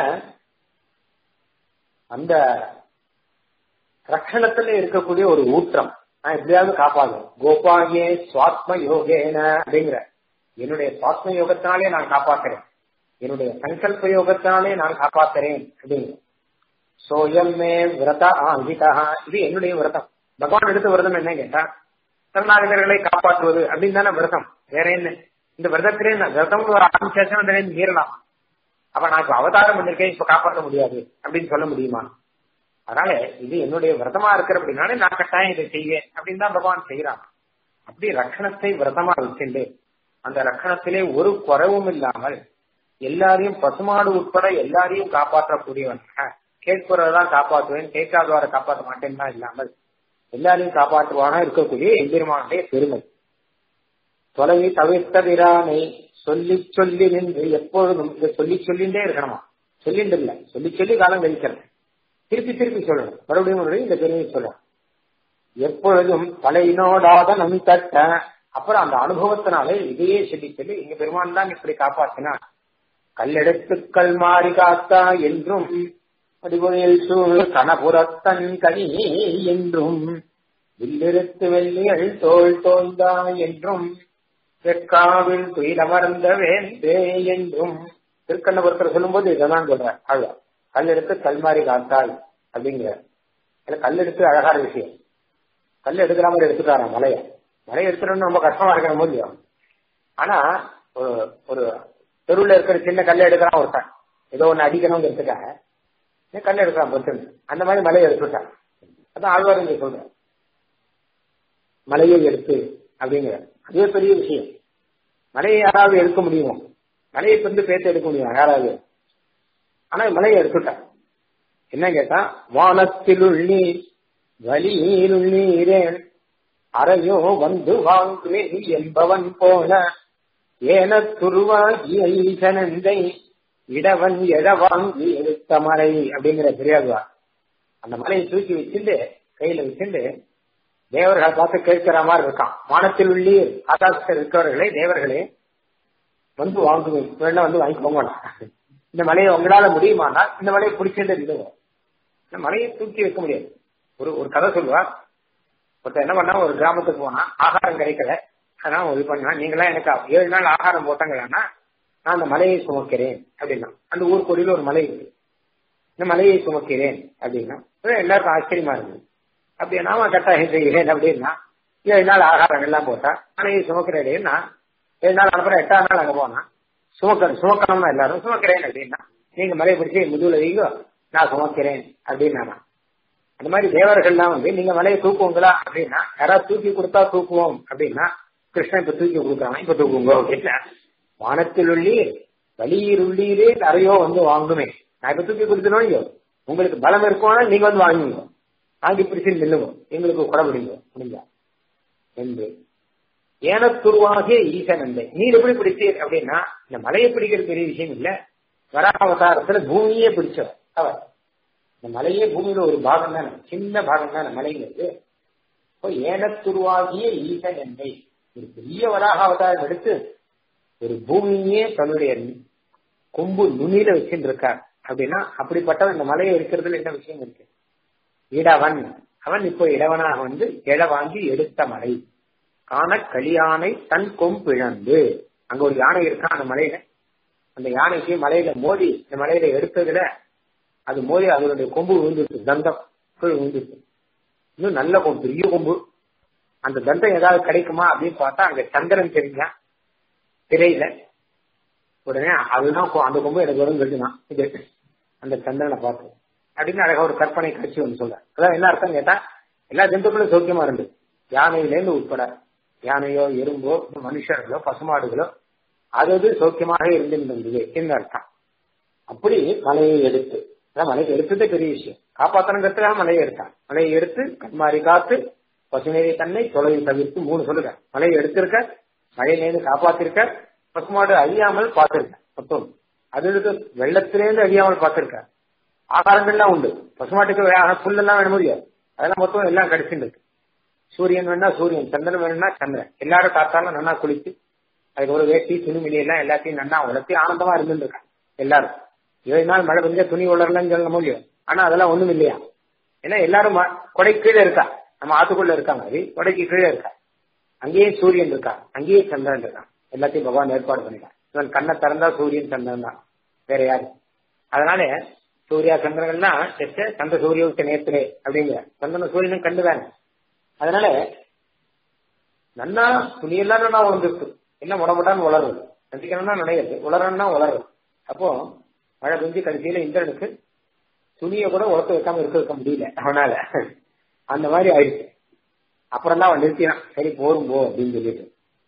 [SPEAKER 1] அந்த ரட்சணத்துல இருக்கக்கூடிய ஒரு ஊற்றம் நான் எப்படியாவது காப்பாகும் கோபாகியே சுவாத்ம யோகேன அப்படிங்கிற என்னுடைய சுவாத்ம யோகத்தினாலே நான் காப்பாத்துறேன் என்னுடைய சங்கல்ப யோகத்தினாலே நான் காப்பாத்துறேன் அப்படிங்கிற சோயம்மே விரத ஆங்கிதா இது என்னுடைய விரதம் பகவான் எடுத்த விரதம் என்ன கேட்டா சரணாகதர்களை காப்பாற்றுவது அப்படின்னு தானே விரதம் வேற என்ன இந்த விரதத்திலே விரதம் ஒரு ஆரம்பிச்சாச்சுன்னா மீறலாம் அப்ப நான் இப்ப அவதாரம் பண்ணிருக்கேன் இப்ப காப்பாற்ற முடியாது அப்படின்னு சொல்ல முடியுமா அதனால இது என்னுடைய விரதமா இருக்கிற அப்படின்னாலே நான் கட்டாயம் இதை செய்வேன் அப்படின்னு தான் பகவான் செய்யறான் அப்படி ரட்சணத்தை விரதமா வச்சுண்டு அந்த ரட்சணத்திலே ஒரு குறவும் இல்லாமல் எல்லாரையும் பசுமாடு உட்பட எல்லாரையும் காப்பாற்றக்கூடியவன் கேட்கிறதான் காப்பாற்றுவேன் கேட்காதவார காப்பாற்ற மாட்டேன் தான் இல்லாமல் எல்லாரையும் காப்பாற்றுவானா இருக்கக்கூடிய எம்பெருமானுடைய பெருமை தொலைவி தவிர்த்ததிரானை சொல்லி சொல்லி நின்று எப்பொழுதும் இதை சொல்லி சொல்லிண்டே இருக்கணுமா சொல்லிண்டு இல்ல சொல்லி சொல்லி காலம் கழிக்கிறது திருப்பி திருப்பி சொல்லணும் மறுபடியும் மறுபடியும் இந்த பெருமையை சொல்லணும் எப்பொழுதும் தலையினோடாத நம் தட்ட அப்புறம் அந்த அனுபவத்தினாலே இதையே சொல்லி சொல்லி எங்க பெருமான் தான் இப்படி காப்பாத்தினான் கல்லெடுத்துக்கள் மாறி காத்தா என்றும் அடிபொழில் சூழ் கனபுரத்தன் கனி என்றும் வில்லிருத்து வெள்ளியல் தோல் தோய்ந்தா என்றும் வெக்காவில் துயிலமர்ந்த வேந்தே என்றும் திருக்கண்ணபுரத்தில் சொல்லும்போது இதான் சொல்ற அழுவா கல் எடுத்து கல்மாரி காத்தாய் அப்படிங்கிற கல் எடுத்து அழகான விஷயம் கல் எடுக்கிற மாதிரி எடுத்துட்டாராம் மலைய மலையை எடுத்துட்டோம்னு ரொம்ப கஷ்டமா இருக்கிற முடியும் ஆனா ஒரு ஒரு தெருவில் இருக்கிற சின்ன கல்லை எடுக்கிறான் ஒருத்தன் ஏதோ ஒன்னு அடிக்கணுங்கிறதுக்காக கல் எடுக்கிறான் பொறுத்து அந்த மாதிரி மலையை எடுத்துட்டான் அதான் ஆழ்வார் இங்க சொல்ற மலையை எடுத்து அப்படிங்கிற அதுவே பெரிய விஷயம் மலையை யாராவது எடுக்க முடியுமோ மலையை வந்து பேத்து எடுக்க முடியும் யாராவது ஆனா மலையை எடுத்துட்டான் என்ன கேட்டா வானத்திலுள்ளி வலியிலுள்ளீரேன் அறையோ வந்து வாங்குவேன் என்பவன் போல ஏன துருவாகிய ஈசனந்தை இடவன் எழ வாங்கி எடுத்த மலை அப்படிங்கிற பெரியாதுவா அந்த மலையை தூக்கி வச்சுட்டு கையில வச்சுட்டு தேவர்களை பார்த்து கேட்கிற மாதிரி இருக்கான் வானத்தில் உள்ளீர் ஆகாசத்தில் இருக்கிறவர்களே தேவர்களே வந்து வாங்குவேன் வேணா வந்து வாங்கிக்கோங்க இந்த மலையை உங்களால முடியுமானா இந்த மலையை பிடிச்சிட்டு இருந்தது இந்த மலையை தூக்கி வைக்க முடியாது ஒரு ஒரு கதை சொல்லுவா ஒருத்தர் என்ன பண்ணா ஒரு கிராமத்துக்கு போனா ஆகாரம் கிடைக்கல அதான் இது பண்ணா நீங்களாம் எனக்கு ஏழு நாள் ஆகாரம் போட்டாங்கன்னா நான் அந்த மலையை சுமக்கிறேன் அப்படின்னா அந்த ஊர் கொடியில ஒரு மலை இருக்கு இந்த மலையை சுமக்கிறேன் அப்படின்னா எல்லாருக்கும் ஆச்சரியமா இருக்கு அப்படி நாம கட்டாயம் செய்கிறேன் அப்படின்னா ஏழு நாள் ஆகாரம் எல்லாம் போட்டா மலையை சுமக்கிறேன்னா ஏழு நாள் அனுப்புறம் எட்டாம் நாள் அங்க போனா சுமக்க சுமக்கணும்னா எல்லாரும் சுமக்கிறேன் அப்படின்னா நீங்க மலையை பிடிச்சி முதுகுல வைங்க நான் சுமக்கிறேன் அப்படின்னா அந்த மாதிரி தேவர்கள்லாம் வந்து நீங்க மலையை தூக்குவீங்களா அப்படின்னா யாராவது தூக்கி கொடுத்தா தூக்குவோம் அப்படின்னா கிருஷ்ணன் இப்ப தூக்கி கொடுக்குறாங்க இப்ப தூக்குங்க அப்படின்னா வானத்தில் உள்ளீர் வழியில் உள்ளீரே நிறையோ வந்து வாங்குமே நான் இப்ப தூக்கி கொடுத்துனோம் உங்களுக்கு பலம் இருக்கும்னா நீங்க வந்து வாங்குங்க வாங்கி பிடிச்சு நில்லுங்க எங்களுக்கு குட முடியுங்க முடிஞ்சா என்று ஏனத்துருவாகிய ஈசன் அந்த நீர் எப்படி பிடிச்சீர் அப்படின்னா இந்த மலையை பிடிக்கிற பெரிய விஷயம் இல்ல வராவதாரத்துல பூமியே பிடிச்சவர் அவர் இந்த மலையே பூமியில ஒரு பாகம் தானே சின்ன பாகம் தானே மலைங்கிறது இப்போ ஏனத்துருவாகிய ஈசன் என்னை ஒரு பெரிய வராக அவதாரம் எடுத்து ஒரு பூமியே தன்னுடைய கொம்பு நுனியில வச்சுட்டு இருக்கார் அப்படின்னா அப்படிப்பட்டவன் இந்த மலையை இருக்கிறதுல என்ன விஷயம் இருக்கு இடவன் அவன் இப்போ இடவனாக வந்து இட வாங்கி எடுத்த மலை காண களியானை தன் கொம்பிழந்து அங்க ஒரு யானை இருக்கான் அந்த மலையில அந்த யானைக்கு மலையில மோதி இந்த மலையில எடுத்ததுல அது மோதி அதனுடைய கொம்பு விழுந்துச்சு தந்தம் கீழ் விழுந்துச்சு இன்னும் நல்ல கொம்பு பெரிய கொம்பு அந்த தந்தம் ஏதாவது கிடைக்குமா அப்படின்னு பார்த்தா அங்க சந்திரன் தெரிஞ்சா திரையில உடனே அதுதான் அந்த கொம்பு எனக்கு வரும் கட்டுதான் இது அந்த சந்திரனை பார்த்து அப்படின்னு அழகா ஒரு கற்பனை காட்சி ஒன்று சொல்ற அதான் என்ன அர்த்தம் கேட்டா எல்லா ஜந்துக்களும் சௌக்கியமா இருந்தது யானையிலேருந்து உட்பட யானையோ எறும்போ மனுஷர்களோ பசுமாடுகளோ அது அது சௌக்கியமாக இருந்திருந்தது என்று அர்த்தம் அப்படி மலையை எடுத்து மலையை எடுத்ததே பெரிய விஷயம் காப்பாத்தணுங்கிறதுக்காக மலையை எடுத்தான் மலையை எடுத்து கண்மாரி காத்து பசுநீரை தன்னை தொலைவை தவிர்த்து மூணு சொல்லுங்க மலையை எடுத்திருக்க மழையிலேருந்து காப்பாத்திருக்க பசுமாடு அழியாமல் பார்த்திருக்க மொத்தம் அது இருக்கு வெள்ளத்திலேருந்து அழியாமல் பார்த்திருக்க ஆகாரங்கள்லாம் உண்டு பசுமாட்டுக்கு புல்லெல்லாம் வேணும் முடியாது அதெல்லாம் மொத்தம் எல்லாம் கிடைச்சிட்டு இருக்கு சூரியன் வேணா சூரியன் சந்திரன் வேணும்னா சந்திரன் எல்லாரும் காத்தாலும் நல்லா குளிச்சு அதுக்கு ஒரு வேட்டி துணிமணி எல்லாம் எல்லாத்தையும் நல்லா உலர்த்தி ஆனந்தமா இருந்துட்டு இருக்காங்க எல்லாரும் ஏழு நாள் மழை பெஞ்சா துணி உலரலன்னு சொல்ல முடியும் ஆனா அதெல்லாம் ஒண்ணும் இல்லையா ஏன்னா எல்லாரும் கொடை கீழே இருக்கா நம்ம ஆத்துக்குள்ள இருக்காங்க அது கொடைக்கு கீழே இருக்கா அங்கேயே சூரியன் இருக்கா அங்கேயே சந்திரன் இருக்கான் எல்லாத்தையும் பகவான் ஏற்பாடு பண்ணிட்டான் இவன் கண்ணை திறந்தா சூரியன் சந்திரன் தான் வேற யாரு அதனால சூர்யா சந்திரன்லாம் ஜஸ்ட் சந்திர சூரியனுக்கு நேத்திரே அப்படிங்கிற சந்திரன் சூரியனும் கண்டுதானே அதனால நன்னா துணியெல்லாம் நல்லா வளர்ந்துருக்கு எல்லாம் உடம்புடான்னு வளருது நதிக்கணும்னா நுழையுது உலரன்னா வளருது அப்போ மழை பெஞ்சு கடைசியில இந்திரனுக்கு துணியை கூட உலக்க வைக்காம இருக்க வைக்க முடியல அவனால அந்த மாதிரி ஆயிடுச்சு அப்புறம் தான் அவன் நிறுத்தினான் சரி போரும் போ அப்படின்னு சொல்லிட்டு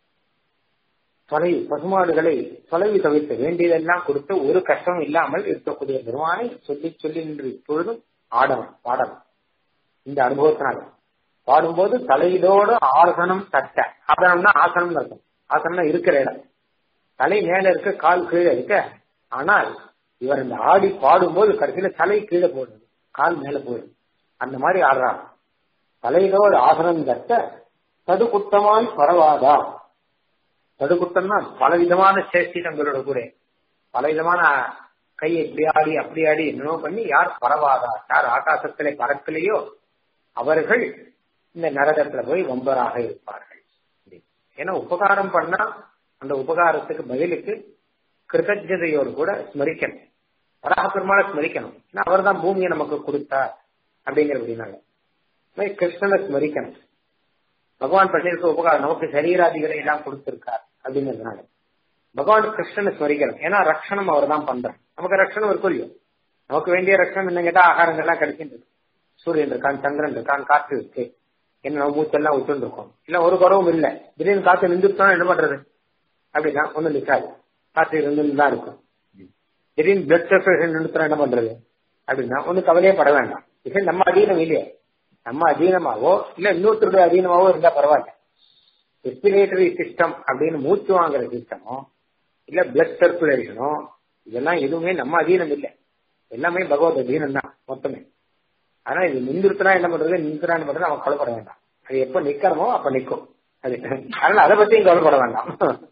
[SPEAKER 1] தொலைவி பசுமாடுகளை தொலைவி தவிர்த்து வேண்டியதெல்லாம் கொடுத்து ஒரு கஷ்டம் இல்லாமல் இருக்கக்கூடிய பெருமானை சொல்லி சொல்லி நின்று இப்பொழுதும் ஆடணும் பாடணும் இந்த அனுபவத்தினால பாடும்போது தலையிலோடு ஆசனம் தட்ட ஆசனம்னா ஆசனம் இருக்கும் ஆசனம்னா இருக்கிற இடம் தலை மேல இருக்க கால் கீழே இருக்க ஆனால் இவர் இந்த ஆடி பாடும்போது கடைசியில தலை கீழே போடுது கால் மேல போடுது அந்த மாதிரி ஆடுறாங்க தலையிலோடு ஆசனம் தட்ட தடுக்குத்தமாய் பரவாதா தடுக்குத்தம்னா பல விதமான சேஷ்டிதங்களோட கூட பல விதமான கையை இப்படி ஆடி அப்படி ஆடி என்னவோ பண்ணி யார் பரவாதா யார் ஆகாசத்திலே பறக்கலையோ அவர்கள் இந்த நரகத்துல போய் வம்பராக இருப்பார்கள் ஏன்னா உபகாரம் பண்ணா அந்த உபகாரத்துக்கு பதிலுக்கு கிருதஜதையோடு கூட ஸ்மரிக்கணும் வராக பெருமாளை ஸ்மரிக்கணும் ஏன்னா அவர் தான் பூமியை நமக்கு கொடுத்தார் அப்படிங்கிற அப்படின்னால கிருஷ்ணனை ஸ்மரிக்கணும் பகவான் பண்ணிருக்க உபகாரம் நமக்கு சரீராதிகளை எல்லாம் கொடுத்திருக்கார் அப்படிங்கிறதுனால பகவான் கிருஷ்ணனை ஸ்மரிக்கணும் ஏன்னா ரக்ஷணம் அவர் தான் பண்றார் நமக்கு ரக்ஷணம் இருக்கும் இல்லையோ நமக்கு வேண்டிய ரக்ஷணம் என்ன கேட்டா ஆகாரங்கள்லாம் கிடைக்கின்றது சூரியன் இருக்கான் சந்திரன் இருக்கான் காற்று இருக்கு என்ன மூச்செல்லாம் விட்டு இருக்கோம் இல்ல ஒரு குறவும் இல்ல திடீர்னு காத்து நின்றுட்டோம் என்ன பண்றது அப்படின்னா ஒண்ணும் நிற்காது காற்று இருந்து தான் இருக்கும் திடீர்னு பிளட் சர்க்குலேஷன் நிறுத்தினா என்ன பண்றது அப்படின்னா ஒன்னும் கவலையே பட வேண்டாம் இது நம்ம அதீனம் இல்லையே நம்ம அதீனமாவோ இல்ல இன்னொருத்தருடைய அதீனமாவோ இருந்தா பரவாயில்ல ரெஸ்பிரேட்டரி சிஸ்டம் அப்படின்னு மூச்சு வாங்குற சிஸ்டமோ இல்ல பிளட் சர்க்குலேஷனோ இதெல்லாம் எதுவுமே நம்ம அதீனம் இல்லை எல்லாமே பகவத் அதீனம் தான் மொத்தமே ஆனா இது நின்றுத்துனா என்ன பண்றது நின்றுறான்னு பண்றது அவன் கவலைப்பட வேண்டாம் அது எப்ப நிக்கணுமோ அப்ப நிக்கும் அது அதனால அதை பத்தியும் கவலைப்பட வேண்டாம்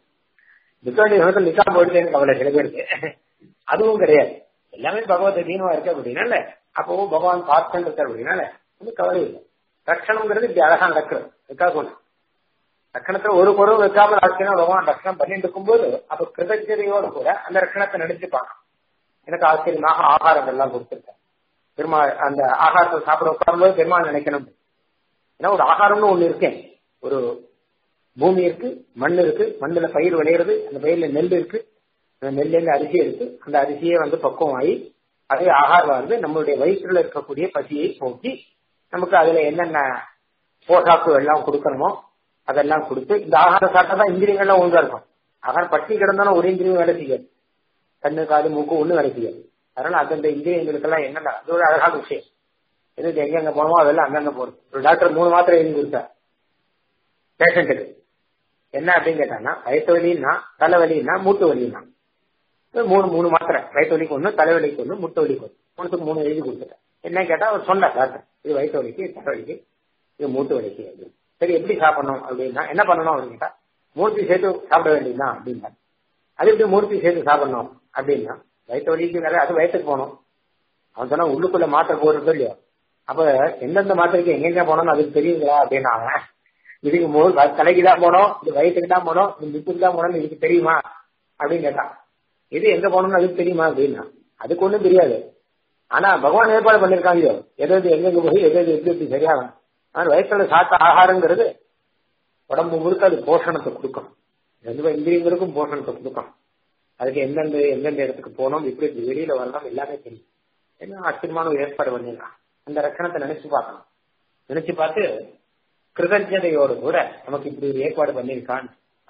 [SPEAKER 1] நிக்க வேண்டிய சமயத்தில் நிக்காம போயிட்டு கவலை சில பேருக்கு அதுவும் கிடையாது எல்லாமே பகவத் தீனமா இருக்கு அப்படின்னால அப்பவும் பகவான் பார்த்துட்டு இருக்காரு அப்படின்னால ஒன்றும் கவலை இல்லை ரட்சணம்ங்கிறது இப்படி அழகா நடக்கிறது அதுக்காக சொன்ன ரக்கணத்துல ஒரு குறவு வைக்காம ஆச்சுன்னா பகவான் ரட்சணம் பண்ணிட்டு இருக்கும்போது அப்ப கிருதஜதையோடு கூட அந்த ரட்சணத்தை நினைச்சுப்பாங்க எனக்கு ஆச்சரியமாக ஆகாரங்கள் எல்லாம் கொடுத்துருக்கேன் பெருமாள் அந்த ஆகாரத்தை சாப்பிட உட்காரும்போது பெருமாள் நினைக்கணும் ஏன்னா ஒரு ஆகாரம்னு ஒண்ணு இருக்கேன் ஒரு பூமி இருக்கு மண் இருக்கு மண்ணுல பயிர் விளையிறது அந்த பயிர்ல நெல் இருக்கு அந்த நெல்ல இருந்து அரிசி இருக்கு அந்த அரிசியே வந்து பக்குவம் ஆகி அதே ஆகாரம் வந்து நம்மளுடைய வயிற்றுல இருக்கக்கூடிய பசியை போக்கி நமக்கு அதுல என்னென்ன போஷாக்கு எல்லாம் கொடுக்கணுமோ அதெல்லாம் கொடுத்து இந்த ஆகாரம் சாப்பிட்டா தான் இந்திரியங்கள்லாம் ஒழுங்கா இருக்கும் ஆகாரம் பட்டி கிடந்தாலும் ஒரு இந்திரியம் வேலை செய்யாது கண்ணு காது மூக்கு ஒண்ணு வேலை செய்யாது அதனால அந்தந்த இந்திரியங்களுக்கெல்லாம் என்னென்ன அது ஒரு அழகான விஷயம் எது எங்கெங்க போனோமோ அதெல்லாம் அங்கங்க போறது ஒரு டாக்டர் மூணு மாத்திரை எழுதி கொடுத்தார் பேஷண்ட்டுக்கு என்ன அப்படின்னு கேட்டாங்கன்னா வயிற்று வலின்னா தலைவலின்னா மூட்டு வலின்னா மூணு மூணு மாத்திரை வயிற்று வலிக்கு ஒண்ணு தலைவலிக்கு ஒண்ணு முட்டு வலிக்கு ஒண்ணு மூணுத்துக்கு மூணு எழுதி கொடுத்துட்டேன் என்ன கேட்டா அவர் சொன்னார் டாக்டர் இது வயிற்று வலிக்கு தலைவலிக்கு இது மூட்டு வலிக்கு அப்படின்னு சரி எப்படி சாப்பிடணும் அப்படின்னா என்ன பண்ணணும் அப்படின்னு கேட்டா மூர்த்தி சேர்த்து சாப்பிட வேண்டியதுதான் அப்படின்னா அது எப்படி மூர்த்தி சேர்த்து சாப்பிடணும் அப்படின்னா வயிற்று வலிக்கு வேற அது வயிற்றுக்கு போகணும் அவன் சொன்னா உள்ளுக்குள்ள மாத்திரை போடுறது இல்லையோ அப்ப எந்தெந்த மாத்திரைக்கு எங்கெங்க போனோம்னு அதுக்கு தெரியுங்களா அப்படின்னா இதுக்கு போது தலைக்கு தான் போனோம் இது வயிற்றுக்கு தான் போனோம் இது முட்டுக்கு தான் போனோம்னு இதுக்கு தெரியுமா அப்படின்னு கேட்டான் இது எங்க போனோம்னு அதுக்கு தெரியுமா அப்படின்னா அதுக்கு ஒண்ணும் தெரியாது ஆனா பகவான் ஏற்பாடு பண்ணிருக்காங்க எது எது எங்கெங்க போய் எது எது எப்படி எப்படி சரியாகும் ஆனா வயிற்றுல சாப்பிட்ட ஆகாரங்கிறது உடம்பு முழுக்க அது போஷணத்தை கொடுக்கணும் எந்த இந்திரியங்களுக்கும் போஷணத்தை கொடுக்கணும் அதுக்கு எந்தெந்த எந்தெந்த இடத்துக்கு போனோம் இப்படி இப்படி வெளியில வரலாம் எல்லாமே தெரியும் என்ன ஆச்சரியமான ஒரு ஏற்பாடு பண்ணிடலாம் அந்த ரக்கணத்தை நினைச்சு பார்க்கணும் நினைச்சு பார்த்து கிருதஜதையோடு கூட நமக்கு இப்படி ஒரு ஏற்பாடு பண்ணியிருக்கான்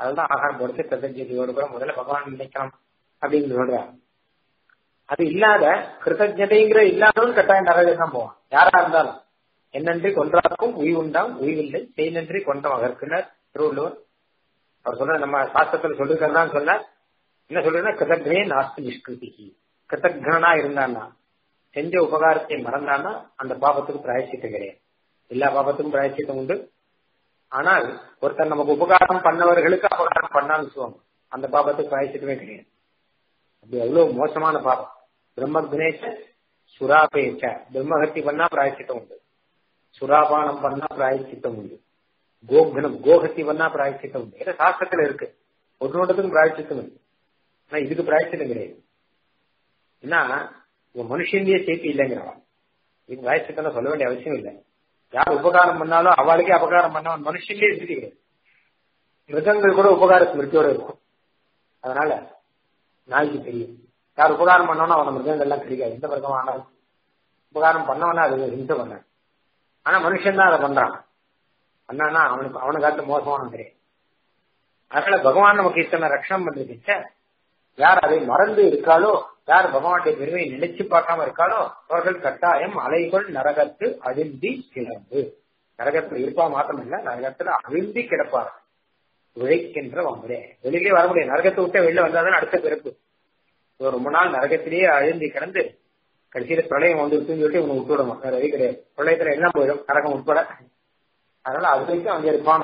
[SPEAKER 1] அதெல்லாம் ஆகாரம் போடுறது கிருத்தஜதையோடு கூட முதல்ல பகவான் நினைக்கலாம் அப்படின்னு சொல்றார் அது இல்லாத கிருத்தஜதைங்கிற இல்லாதவன் கட்டாயம் நரகம் தான் போவான் யாரா இருந்தாலும் என்னன்றி கொன்றாக்கும் உய் உண்டாம் உய்வில்லை செய் நன்றி கொண்ட மகர்க்குனர் திருவள்ளுவர் அவர் சொல்ற நம்ம சாஸ்திரத்துல சொல்லிருக்கிறதான் சொன்னார் என்ன சொல்றேன்னா கிருதக்னே நாஸ்தி நிஷ்கிருதிக்கு கிருத்தக்னா இருந்தான்னா செஞ்ச உபகாரத்தை மறந்தான்னா அந்த பாபத்துக்கு பிராயச்சித்தம் கிடையாது எல்லா பாபத்துக்கும் பிராயச்சித்தம் உண்டு ஆனால் ஒருத்தர் நமக்கு உபகாரம் பண்ணவர்களுக்கு அபகாரம் பண்ணான்னு சொல்லுவாங்க அந்த பாபத்துக்கு பிராயச்சித்தமே கிடையாது அப்படி எவ்வளவு மோசமான பாபம் பிரம்ம குணேஷ சுராபேச்ச பிரம்மஹத்தி பண்ணா பிராயச்சித்தம் உண்டு சுராபானம் பண்ணா பிராயச்சித்தம் உண்டு கோக்னம் கோஹத்தி பண்ணா பிராயச்சித்தம் உண்டு ஏன்னா சாஸ்திரத்துல இருக்கு ஒன்னொன்றதுக்கும் பிராயச்சித்தம் இருக்கு ஆனா இதுக்கு பிராயச்சித்தம் கிடையாது ஏன்னா உன் மனுஷன்லயே சேர்த்து இல்லைங்கிறவன் இதுக்கு பிராயச்சித்தம் சொல்ல வேண்டிய அவசியம் இல்லை யார் உபகாரம் பண்ணாலும் அவளுக்கே அபகாரம் பண்ணவன் மனுஷன்லயே ஸ்மிருதி கிடையாது மிருகங்கள் கூட உபகார ஸ்மிருதியோட இருக்கும் அதனால நாய்க்கு தெரியும் யார் உபகாரம் பண்ணவனா அவன மிருகங்கள்லாம் கிடைக்காது எந்த மிருகம் ஆனாலும் உபகாரம் பண்ணவனா அது ஹிம்சை பண்ண ஆனா மனுஷன் தான் அதை பண்றான் பண்ணானா அவனுக்கு அவனை காட்டு மோசமான தெரியும் அதனால பகவான் நமக்கு இத்தனை ரட்சணம் பண்ணிருக்க யார் அதை மறந்து இருக்காளோ யார் பகவானுடைய பெருமையை நினைச்சு பார்க்காம இருக்காளோ அவர்கள் கட்டாயம் அலைகள் நரகத்து அழிந்தி கிடந்து நரகத்துல இருப்பா மாத்திரம் இல்ல நரகத்துல அழிந்தி கிடப்பார் உழைக்கின்ற வம்புடே வெளியிலே வர முடியும் நரகத்தை விட்டு வெளில வந்தாதான் அடுத்த பிறப்பு ரொம்ப நாள் நரகத்திலேயே அழிந்தி கிடந்து கடைசியில பிரளயம் வந்து சொல்லிட்டு இவனை விட்டு விடணும் வேற வழி கிடையாது பிரளயத்துல எல்லாம் போயிடும் நரகம் உட்பட அதனால அது வரைக்கும் அங்க இருப்பானா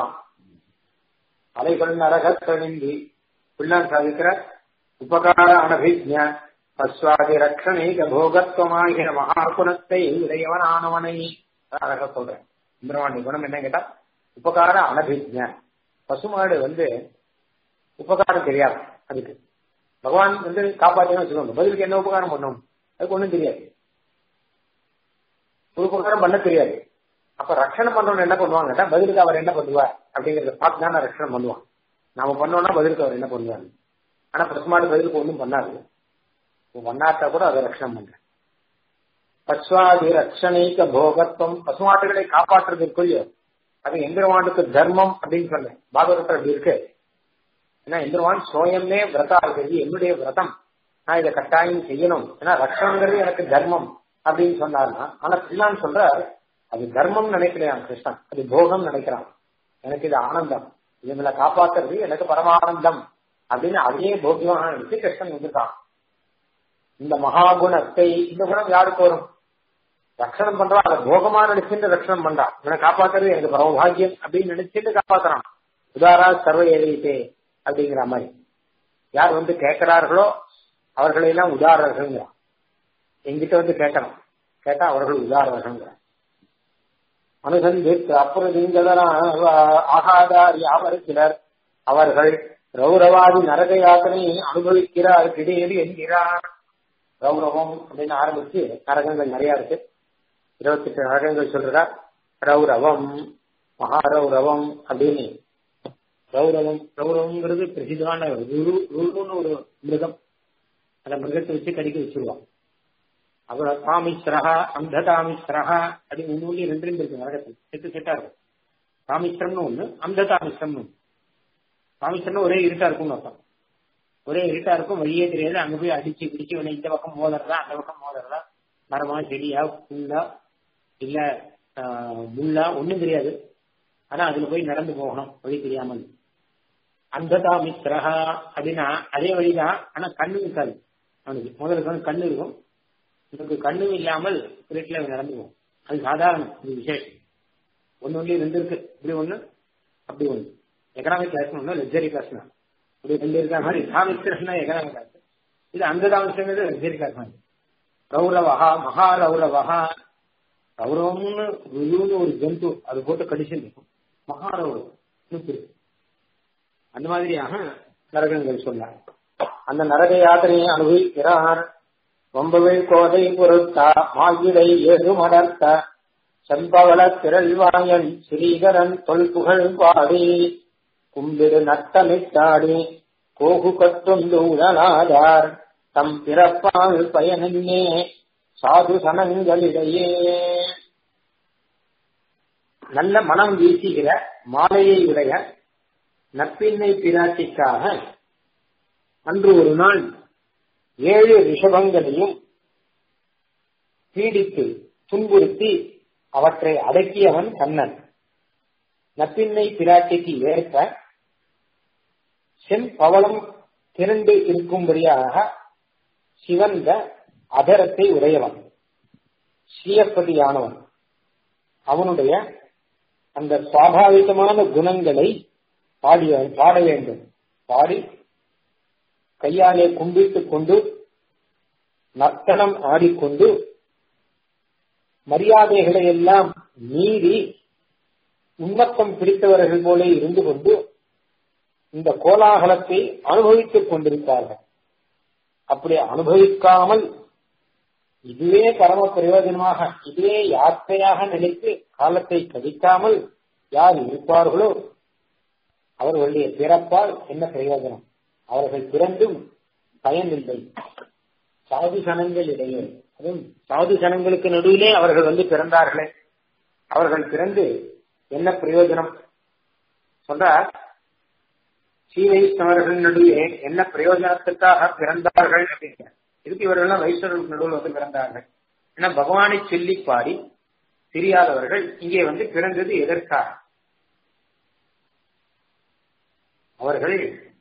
[SPEAKER 1] அலைகள் நரகத்தணிந்தி பிள்ளான் சாதிக்கிற உபகார அனபிஜ்ஞ பஸ்வாதி ரக்ஷணைக போகத்துவமாகிற மகாகுணத்தை உடையவனானவனை அழகா சொல்றேன் சுப்பிரமணிய குணம் என்ன கேட்டா உபகார அனபிஜ்ஞ பசுமாடு வந்து உபகாரம் தெரியாது அதுக்கு பகவான் வந்து காப்பாற்றணும் வச்சுக்கோங்க பதிலுக்கு என்ன உபகாரம் பண்ணணும் அதுக்கு ஒண்ணும் தெரியாது ஒரு உபகாரம் பண்ண தெரியாது அப்ப ரட்சணை பண்றவன் என்ன பண்ணுவாங்க பதிலுக்கு அவர் என்ன பண்ணுவார் அப்படிங்கறத பார்த்து தான் ரட்சணை பண்ணுவான் நாம பண்ணோம்னா பதிலுக்கு அவர் என்ன பண்ணுவார் ஆனா பசுமாடு பதிலுக்கு ஒன்றும் பண்ணாது பண்ணாட்டா கூட அதை ரட்சணம் பண்ற பஸ்வாதி ரட்சணைக்க போகத்துவம் பசுமாட்டுகளை காப்பாற்றுறது இல்லையோ அது எந்திரவானுக்கு தர்மம் அப்படின்னு சொன்னேன் பாகவதத்தில் அப்படி இருக்கு ஏன்னா எந்திரவான் சோயமே விரதா இருக்கிறது என்னுடைய விரதம் நான் இதை கட்டாயம் செய்யணும் ஏன்னா ரட்சணங்கிறது எனக்கு தர்மம் அப்படின்னு சொன்னார்னா ஆனா பிள்ளான்னு சொல்ற அது தர்மம் நினைக்கிறான் கிருஷ்ணன் அது போகம் நினைக்கிறான் எனக்கு இது ஆனந்தம் இதுங்களை காப்பாத்துறது எனக்கு பரமானந்தம் அப்படின்னு அதையே போக்கியமாக நினைச்சு கிருஷ்ணன் வந்துட்டான் இந்த மகாகுணத்தை இந்த குணம் யாருக்கு வரும் ரட்சணம் பண்றான் அதை போகமா நினைச்சுட்டு ரட்சணம் பண்றான் இவனை காப்பாத்துறது எனக்கு பரமபாகியம் அப்படின்னு நினைச்சுட்டு காப்பாத்துறான் உதாரா சர்வ ஏழைத்தே அப்படிங்கிற மாதிரி யார் வந்து கேட்கிறார்களோ அவர்களை எல்லாம் உதாரர்கள்ங்கிறான் எங்கிட்ட வந்து கேட்கணும் கேட்டா அவர்கள் உதாரணங்கள் அனுசந்தித்து அப்புறம் நீங்கள் ஆகாதார் யாவர் சிலர் அவர்கள் ரௌரவாதி நரக யாத்திரை அனுபவிக்கிறார் கிடையாது என்கிறார் ரௌரவம் அப்படின்னு ஆரம்பிச்சு நரகங்கள் நிறைய இருக்கு இருபத்தி எட்டு நரகங்கள் சொல்றார் ரௌரவம் மகாரௌரவம் அப்படின்னு ரௌரவம் ரௌரவங்கிறது பிரசிதமான ருன்னு ஒரு மிருகம் அந்த மிருகத்தை வச்சு கடிக்க வச்சிருவான் அப்புறம் காமிஸ்ரஹா அந்ததாமிஸ்ரஹா அப்படி ஒண்ணு ஒண்ணு ரெண்டு ரெண்டு இருக்கு நரகத்தில் செட்டு செட்டா இருக்கும் காமிஸ்ரம்னு ஒண்ணு அந்ததாமிஸ்ரம்னு ஒண்ணு காமிஸ்ரம்னு ஒரே இருட்டா இருக்கும்னு அர்த்தம் ஒரே இருட்டா இருக்கும் வழியே தெரியாது அங்க போய் அடிச்சு பிடிச்சு உடனே இந்த பக்கம் மோதறதா அந்த பக்கம் மோதறதா மரமா செடியா புல்லா இல்ல முள்ளா ஒண்ணும் தெரியாது ஆனா அதுல போய் நடந்து போகணும் வழி தெரியாமல் அந்ததாமிஸ்ரஹா அப்படின்னா அதே வழிதான் ஆனா கண்ணு இருக்காது அவனுக்கு முதல்ல கண்ணு இருக்கும் இவனுக்கு கண்ணும் இல்லாமல் இருட்டில் அவன் நடந்துவோம் அது சாதாரணம் இது விசேஷம் ஒன்னு ஒன்று ரெண்டு இருக்கு இப்படி ஒண்ணு அப்படி ஒண்ணு எக்கனாமிக் கிளாஸ் ஒண்ணு லக்ஸரி கிளாஸ் இப்படி ரெண்டு இருக்கா மாதிரி இஸ்லாமிக் கிளாஸ்னா எக்கனாமிக் கிளாஸ் இது அந்த தாமசங்கிறது லக்ஸரி கிளாஸ் மாதிரி ரௌரவஹா மகா ரௌரவஹா ரௌரவம்னு ருதுன்னு ஒரு ஜந்து அது போட்டு கடிச்சு இருக்கும் மகா ரௌரவம் இருக்கு அந்த மாதிரியாக நரகங்கள் சொன்னார் அந்த நரக யாத்திரையை அனுபவிக்கிறார் வம்புகள் கோதை பொருத்தா மாயிடை ஏது மடர்த்த செம்பவள திரள்வாயன் ஸ்ரீகரன் தொல்புகழ் பாடி கும்பிடு நட்டமிட்டாடி கோகு கட்டுண்டு உடலாதார் தம் பிறப்பால் பயனன்னே சாது சனங்களிடையே நல்ல மனம் வீசுகிற மாலையை உடைய நப்பின்னை பிராட்டிக்காக அன்று ஒரு நாள் ஏழு ரிஷபங்களையும் பீடித்து துன்புறுத்தி அவற்றை அடக்கியவன் கண்ணன் நப்பின்னை பிராட்டிக்கு ஏற்ப செம்பவளம் திரண்டு இருக்கும்படியாக சிவந்த அதரத்தை உடையவன் ஸ்ரீயப்பதியானவன் அவனுடைய அந்த சுவாபாவிகமான குணங்களை பாடிய பாட வேண்டும் பாடி கையாலே கும்பிட்டுக் கொண்டு நர்த்தனம் ஆடிக்கொண்டு மரியாதைகளை எல்லாம் மீறி உன்மத்தம் பிடித்தவர்கள் போல இருந்து கொண்டு இந்த கோலாகலத்தை அனுபவித்துக் கொண்டிருக்கிறார்கள் அப்படி அனுபவிக்காமல் இதுவே பரம பிரயோஜனமாக இதுவே யாத்திரையாக நினைத்து காலத்தை கழிக்காமல் யார் இருப்பார்களோ அவர்களுடைய பிறப்பால் என்ன பிரயோஜனம் அவர்கள் பிறந்தும் பயனில்லை சாது சனங்களிடையே அதுவும் சாது சனங்களுக்கு நடுவிலே அவர்கள் வந்து பிறந்தார்களே அவர்கள் பிறந்து என்ன பிரயோஜனம் சொல்றார் ஸ்ரீவைஷ்ணவர்கள் நடுவே என்ன பிரயோஜனத்துக்காக பிறந்தார்கள் அப்படின்னு இதுக்கு இவர்கள்லாம் வைஷ்ணவர்கள் நடுவில் வந்து பிறந்தார்கள் ஏன்னா பகவானை சொல்லி பாடி தெரியாதவர்கள் இங்கே வந்து பிறந்தது எதற்காக அவர்கள்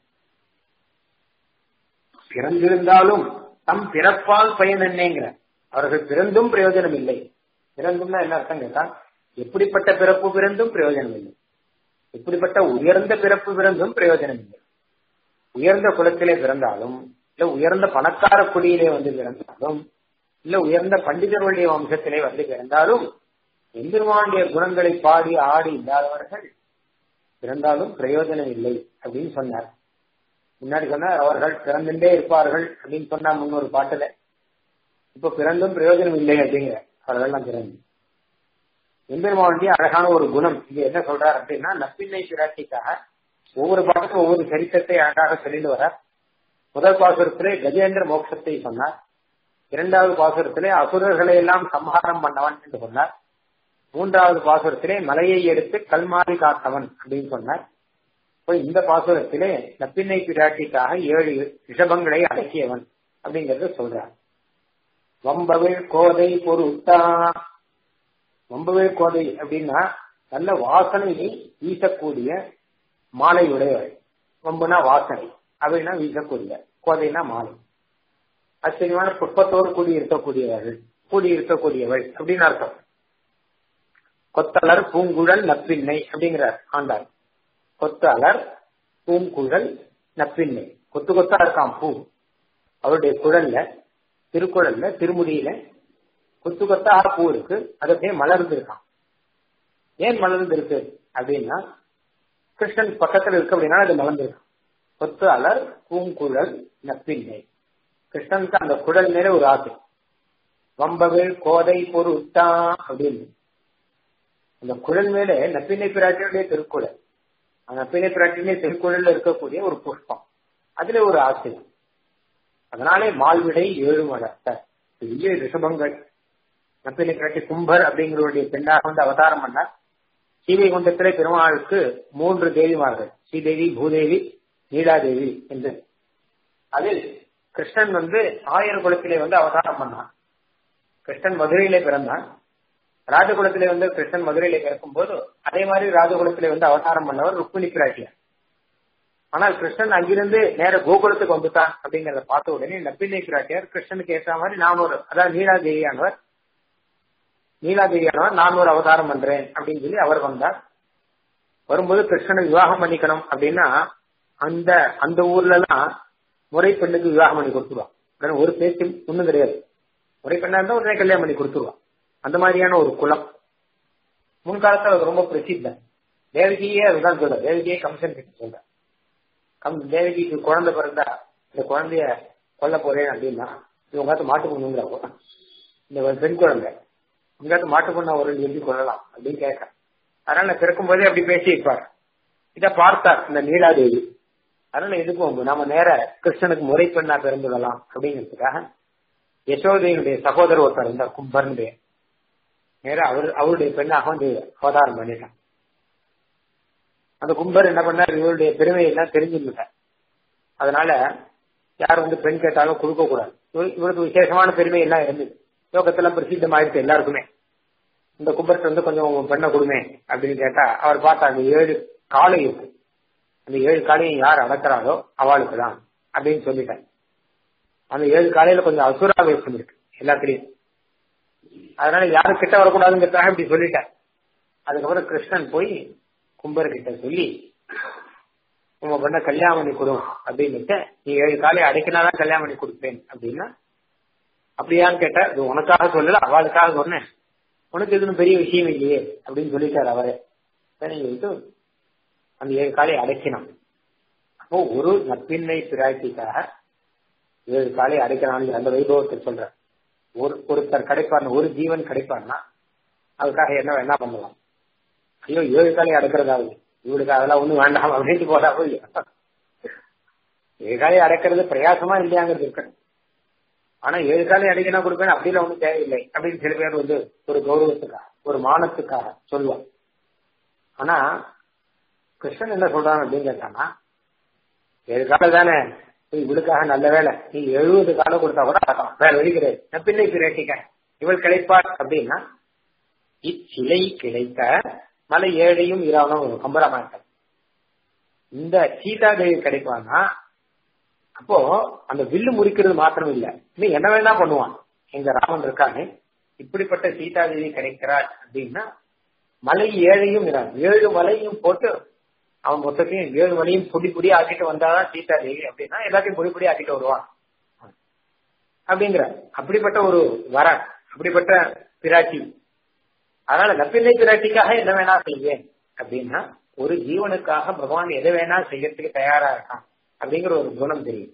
[SPEAKER 1] பிறந்திருந்தாலும் தம் பிறப்பால் பயன் என்னங்கிற அவர்கள் பிறந்தும் பிரயோஜனம் இல்லை பிறந்தும்னா என்ன அர்த்தம் கேட்டா எப்படிப்பட்ட பிறப்பு பிறந்தும் பிரயோஜனம் இல்லை எப்படிப்பட்ட உயர்ந்த பிறப்பு பிறந்தும் பிரயோஜனம் இல்லை உயர்ந்த குலத்திலே பிறந்தாலும் இல்ல உயர்ந்த பணக்கார குடியிலே வந்து பிறந்தாலும் இல்ல உயர்ந்த பண்டிதர்களுடைய வம்சத்திலே வந்து பிறந்தாலும் எம்பெருமானுடைய குணங்களை பாடி ஆடி இல்லாதவர்கள் பிறந்தாலும் பிரயோஜனம் இல்லை அப்படின்னு சொன்னார் முன்னாடி சொன்னார் அவர்கள் பிறந்துட்டே இருப்பார்கள் அப்படின்னு சொன்னா முன்னொரு பாட்டுல இப்ப பிறந்தும் பிரயோஜனம் இல்லை அப்படிங்கிற அவர்கள்லாம் பிறந்து எம்பெருமானுடைய அழகான ஒரு குணம் இங்க என்ன சொல்றார் அப்படின்னா நப்பின்னை பிராட்டிக்காக ஒவ்வொரு பாட்டுக்கும் ஒவ்வொரு சரித்திரத்தை அழகாக சொல்லிட்டு வர முதல் பாசுரத்திலே கஜேந்திர மோட்சத்தை சொன்னார் இரண்டாவது பாசுரத்திலே அசுரர்களை எல்லாம் சம்ஹாரம் பண்ணவன் என்று சொன்னார் மூன்றாவது பாசுரத்திலே மலையை எடுத்து கல்மாறி காத்தவன் அப்படின்னு சொன்னார் இப்போ இந்த பாசுரத்திலே நப்பின்னை பிராட்டிக்காக ஏழு ரிஷபங்களை அடக்கியவன் அப்படிங்கறத சொல்றார் வம்பவிழ் கோதை பொருத்தா வம்பவிழ் கோதை அப்படின்னா நல்ல வாசனையை வீசக்கூடிய மாலை உடையவள் வம்புனா வாசனை அப்படின்னா வீசக்கூடிய கோதைனா மாலை ஆச்சரியமான புஷ்பத்தோடு கூடி இருக்கக்கூடியவர்கள் கூடி இருக்கக்கூடியவள் அப்படின்னு அர்த்தம் கொத்தலர் பூங்குழல் நப்பின்னை அப்படிங்கிறார் ஆண்டார் கொத்தலர் பூங்குழல் நப்பின்னை கொத்து கொத்தா இருக்கான் பூ அவருடைய குழல்ல திருக்குழல்ல திருமுடியில கொத்து கொத்தா பூ இருக்கு அது அப்படியே மலர்ந்து இருக்கான் ஏன் மலர்ந்து இருக்கு அப்படின்னா கிருஷ்ணன் பக்கத்துல இருக்கு அப்படின்னா அது மலர்ந்துருக்கான் கொத்து அலர் பூங்குழல் நப்பின்னை கிருஷ்ணனுக்கு அந்த குழல் மேல ஒரு ஆசை வம்பவேல் கோதை பொருட்டா அப்படின்னு அந்த குழல் மேல நப்பினை பிராட்டியுடைய திருக்குழல் அந்த நப்பினை பிராட்டியுடைய திருக்குழல்ல இருக்கக்கூடிய ஒரு புஷ்பம் அதுல ஒரு ஆசை அதனாலே மால்விடை ஏழு வளர்த்த பெரிய ரிஷபங்கள் நப்பினை பிராட்டி கும்பர் அப்படிங்கிறவருடைய பெண்ணாக வந்து அவதாரம் பண்ணார் ஸ்ரீவைகுண்டத்திலே பெருமாளுக்கு மூன்று தேவிமார்கள் ஸ்ரீதேவி பூதேவி நீலாதேவி என்று அதில் கிருஷ்ணன் வந்து ஆயர் குலத்திலே வந்து அவதாரம் பண்ணான் கிருஷ்ணன் மதுரையிலே பிறந்தான் ராஜகுலத்திலே வந்து கிருஷ்ணன் மதுரையிலே பிறக்கும் போது அதே மாதிரி ராஜகுலத்திலே வந்து அவதாரம் பண்ணவர் ருக்மிணி பிராட்டியார் ஆனால் கிருஷ்ணன் அங்கிருந்து நேர கோகுலத்துக்கு வந்துட்டான் அப்படிங்கறத பார்த்த உடனே நப்பிண்ணை பிராட்டியார் கிருஷ்ணனுக்கு ஏற்ற மாதிரி நான் ஒரு அதாவது நீலாதேவியானவர் நீலாதேவியானவர் நான் ஒரு அவதாரம் பண்றேன் அப்படின்னு சொல்லி அவர் வந்தார் வரும்போது கிருஷ்ணனை விவாகம் பண்ணிக்கணும் அப்படின்னா அந்த அந்த ஊர்ல எல்லாம் முறை பெண்ணுக்கு விவாகம் பண்ணி கொடுத்துருவான் ஒரு பேச்சு ஒண்ணும் கிடையாது முறை பெண்ணா இருந்தா உடனே கல்யாணம் பண்ணி கொடுத்துருவான் அந்த மாதிரியான ஒரு குலம் முன்காலத்துல அது ரொம்ப பிரசித்தம் தேவகியே அதுதான் சொல்ற தேவகியே கம்சன் கிட்ட சொல்ற கம் தேவகிக்கு குழந்தை பிறந்தா இந்த குழந்தைய கொல்ல போறேன் அப்படின்னா இவங்க மாட்டு பொண்ணுங்கிறாங்க இந்த பெண் குழந்தை உங்காத்து மாட்டு பொண்ணா ஒரு எப்படி கொள்ளலாம் அப்படின்னு கேட்க அதனால பிறக்கும் போதே அப்படி பேசி இருப்பார் இத பார்த்தார் இந்த நீலாதேவி அதனால எதுக்கும் நாம நேர கிருஷ்ணனுக்கு முறை பெண்ணா பிறந்துடலாம் அப்படிங்கிறதுக்காக யசோதையினுடைய சகோதரர் ஒருத்தர் இருந்தார் கும்பர்னுடைய நேர அவர் அவருடைய பெண்ணாக வந்து அவதாரம் பண்ணிட்டான் அந்த கும்பர் என்ன பண்ணார் இவருடைய பெருமையை எல்லாம் தெரிஞ்சுருந்தார் அதனால யார் வந்து பெண் கேட்டாலும் கொடுக்க கூடாது இவருக்கு விசேஷமான பெருமை எல்லாம் இருந்தது லோகத்துல பிரசித்தமாயிடுச்சு எல்லாருக்குமே இந்த கும்பர்கிட்ட வந்து கொஞ்சம் பெண்ணை கொடுமே அப்படின்னு கேட்டா அவர் பார்த்தா அந்த ஏழு காலை இருக்கு அந்த ஏழு காலையும் யார் அடக்கிறாரோ அவளுக்கு தான் அப்படின்னு சொல்லிட்டார் அந்த ஏழு காலையில கொஞ்சம் அசுராவேசம் இருக்கு எல்லாத்துலயும் அதனால யாரு கிட்ட வரக்கூடாதுங்கிறதுக்காக இப்படி சொல்லிட்டார் அதுக்கப்புறம் கிருஷ்ணன் போய் கும்பர்கிட்ட சொல்லி உங்க பண்ண கல்யாணம் பண்ணி கொடு அப்படின்னுட்டு நீ ஏழு காலை அடைக்கினாதான் கல்யாணம் பண்ணி கொடுப்பேன் அப்படின்னா அப்படியான்னு கேட்டா இது உனக்காக சொல்லல அவளுக்காக சொன்னேன் உனக்கு எதுவும் பெரிய விஷயம் இல்லையே அப்படின்னு சொல்லிட்டார் அவரே சரி சொல்லிட்டு அந்த ஏழு காலை அடைக்கினான் அப்போ ஒரு நப்பின்னை பிராட்டிக்காக ஏழு காலை அடைக்கிறான் அந்த வைபவத்தை சொல்ற ஒரு ஒருத்தர் கிடைப்பார் ஒரு ஜீவன் கிடைப்பார்னா அதுக்காக என்ன என்ன பண்ணலாம் ஐயோ ஏழு காலை அடக்கிறதாவது இவளுக்கு அதெல்லாம் ஒண்ணும் வேண்டாம் அப்படின்ட்டு போறாவோ ஏழு காலை அடக்கிறது பிரயாசமா இல்லையாங்கிறது இருக்கணும் ஆனா ஏழு காலை அடிக்கணும் கொடுப்பேன் அப்படிலாம் ஒண்ணும் தேவையில்லை அப்படின்னு சில பேர் வந்து ஒரு கௌரவத்துக்காக ஒரு மானத்துக்காக சொல்லுவான் ஆனா கிருஷ்ணன் என்ன சொல்றான் அப்படின்னு கேட்டானா ஏழு காலம் தானே இவளுக்காக நல்ல வேலை நீ எழுபது காலம் கொடுத்தா கூட அடக்கலாம் வேற வழி கிடையாது நான் பிள்ளை பிரேட்டிக்க இவள் கிடைப்பாள் அப்படின்னா இச்சிலை கிடைத்த மலை ஏழையும் இராவணும் கம்பராமாயணம் இந்த சீதா தேவி கிடைப்பான்னா அப்போ அந்த வில்லு முறிக்கிறது மாத்திரம் இல்ல இன்னும் என்ன வேணா பண்ணுவான் எங்க ராமன் இருக்கானே இப்படிப்பட்ட சீதா தேவி கிடைக்கிறாள் அப்படின்னா மலை ஏழையும் ஏழு மலையும் போட்டு அவன் மொத்தத்தையும் ஏழு மலையும் பொடி பொடி ஆக்கிட்டு வந்தாதான் சீதா தேவி அப்படின்னா எல்லாத்தையும் பொடி பொடி ஆக்கிட்டு வருவான் அப்படிங்கிற அப்படிப்பட்ட ஒரு வர அப்படிப்பட்ட பிராட்டி அதனால நப்பிள்ளை பிராட்டிக்காக என்ன வேணா செய்வேன் அப்படின்னா ஒரு ஜீவனுக்காக பகவான் எதை வேணா செய்யறதுக்கு தயாரா இருக்கான் அப்படிங்கிற ஒரு குணம் தெரியும்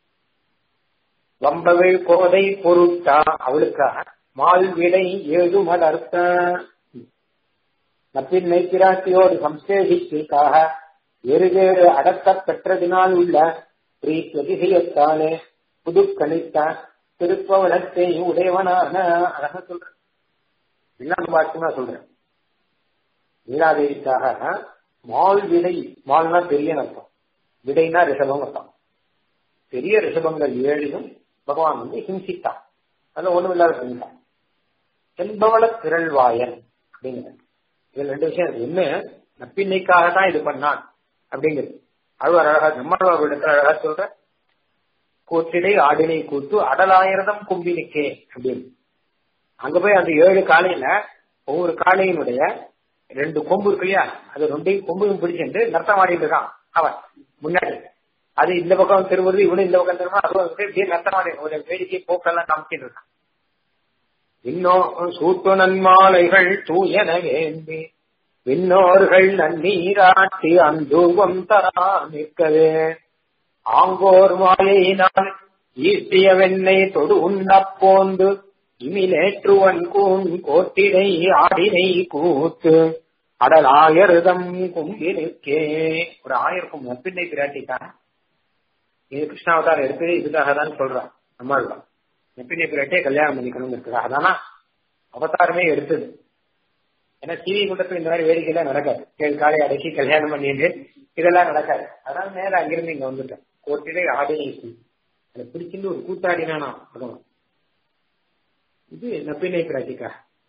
[SPEAKER 1] வம்பவை கோதை பொருட்டா அவளுக்காக மால் விடை ஏழு மலர்த்த நப்பின்னை பிராட்டியோடு சம்சேஷிக்காக எருகேறு அடக்க பெற்றதினால் உள்ள பிரீத்தியதிசயத்தானே புது கணித்த திருப்பவனத்தை உடையவனான அழக சொல்றேன் இல்லாம பாட்டுமா சொல்றேன் லீலாதேவிக்காக மால் விடை மால்னா பெரிய அர்த்தம் விடைனா ரிஷபம் அர்த்தம் பெரிய ரிஷபங்கள் ஏழையும் பகவான் வந்து ஹிம்சித்தான் அதுல ஒண்ணும் இல்லாத செஞ்சான் என்பவள திரள்வாயன் அப்படிங்கிறது இதுல ரெண்டு விஷயம் இருக்கு என்ன நப்பின்னைக்காக தான் இது பண்ணான் அப்படிங்கிறது அழுவார் அழகா நம்மளோட அழகா சொல்ற கூத்திடை ஆடினை கூத்து அடலாயிரதம் கும்பினிக்கே அப்படின்னு அங்க போய் அந்த ஏழு காலையில ஒவ்வொரு காளையினுடைய ரெண்டு கொம்பு இருக்கு இல்லையா அது ரெண்டையும் கொம்பையும் பிடிச்சிட்டு நர்த்தம் ஆடிட்டு இருக்கான் அவன் முன்னாடி அது இந்த பக்கம் திரும்புறது இவனு இந்த பக்கம் திரும்ப அதுவும் இப்படியே நர்த்தம் ஆடி ஒரு வேடிக்கை போக்கெல்லாம் காமிச்சிட்டு இருக்கான் இன்னும் சூட்டு நன்மாலைகள் தூயன வேண்டி விண்ணோர்கள் நன்னீராட்டி அந்தூபம் தரா நிற்கவே ஆங்கோர் மாலையினால் ஈட்டிய வெண்ணெய் தொடு உண்ண போந்து இமிலேற்றுவன் கூன் கோட்டினை ஆடினை கூத்து அடல் ஆயர்தம் கும்பிருக்கே ஒரு ஆயிரம் நப்பிண்ணை பிராட்டிக்கான இது கிருஷ்ணாவதாரம் எடுத்தது இதுக்காக தான் சொல்றான் நம்மாழ்வான் நெப்பினை பிராட்டியை கல்யாணம் பண்ணிக்கணும் இருக்கிறாங்க அதானா அவதாரமே எடுத்தது ஏன்னா டிவி கூட்டத்தில் இந்த மாதிரி வேடிக்கைலாம் நடக்காது ஏழு காலை அடக்கி கல்யாணம் பண்ணிட்டு இதெல்லாம் நடக்காது அதனால நேரம் அங்கிருந்து இங்க வந்துட்டேன் கோட்டிலே ஆடினை அதை பிடிச்சிருந்து ஒரு கூத்தாடினா பகவான் இது நப்பினை பிராட்டிக்கா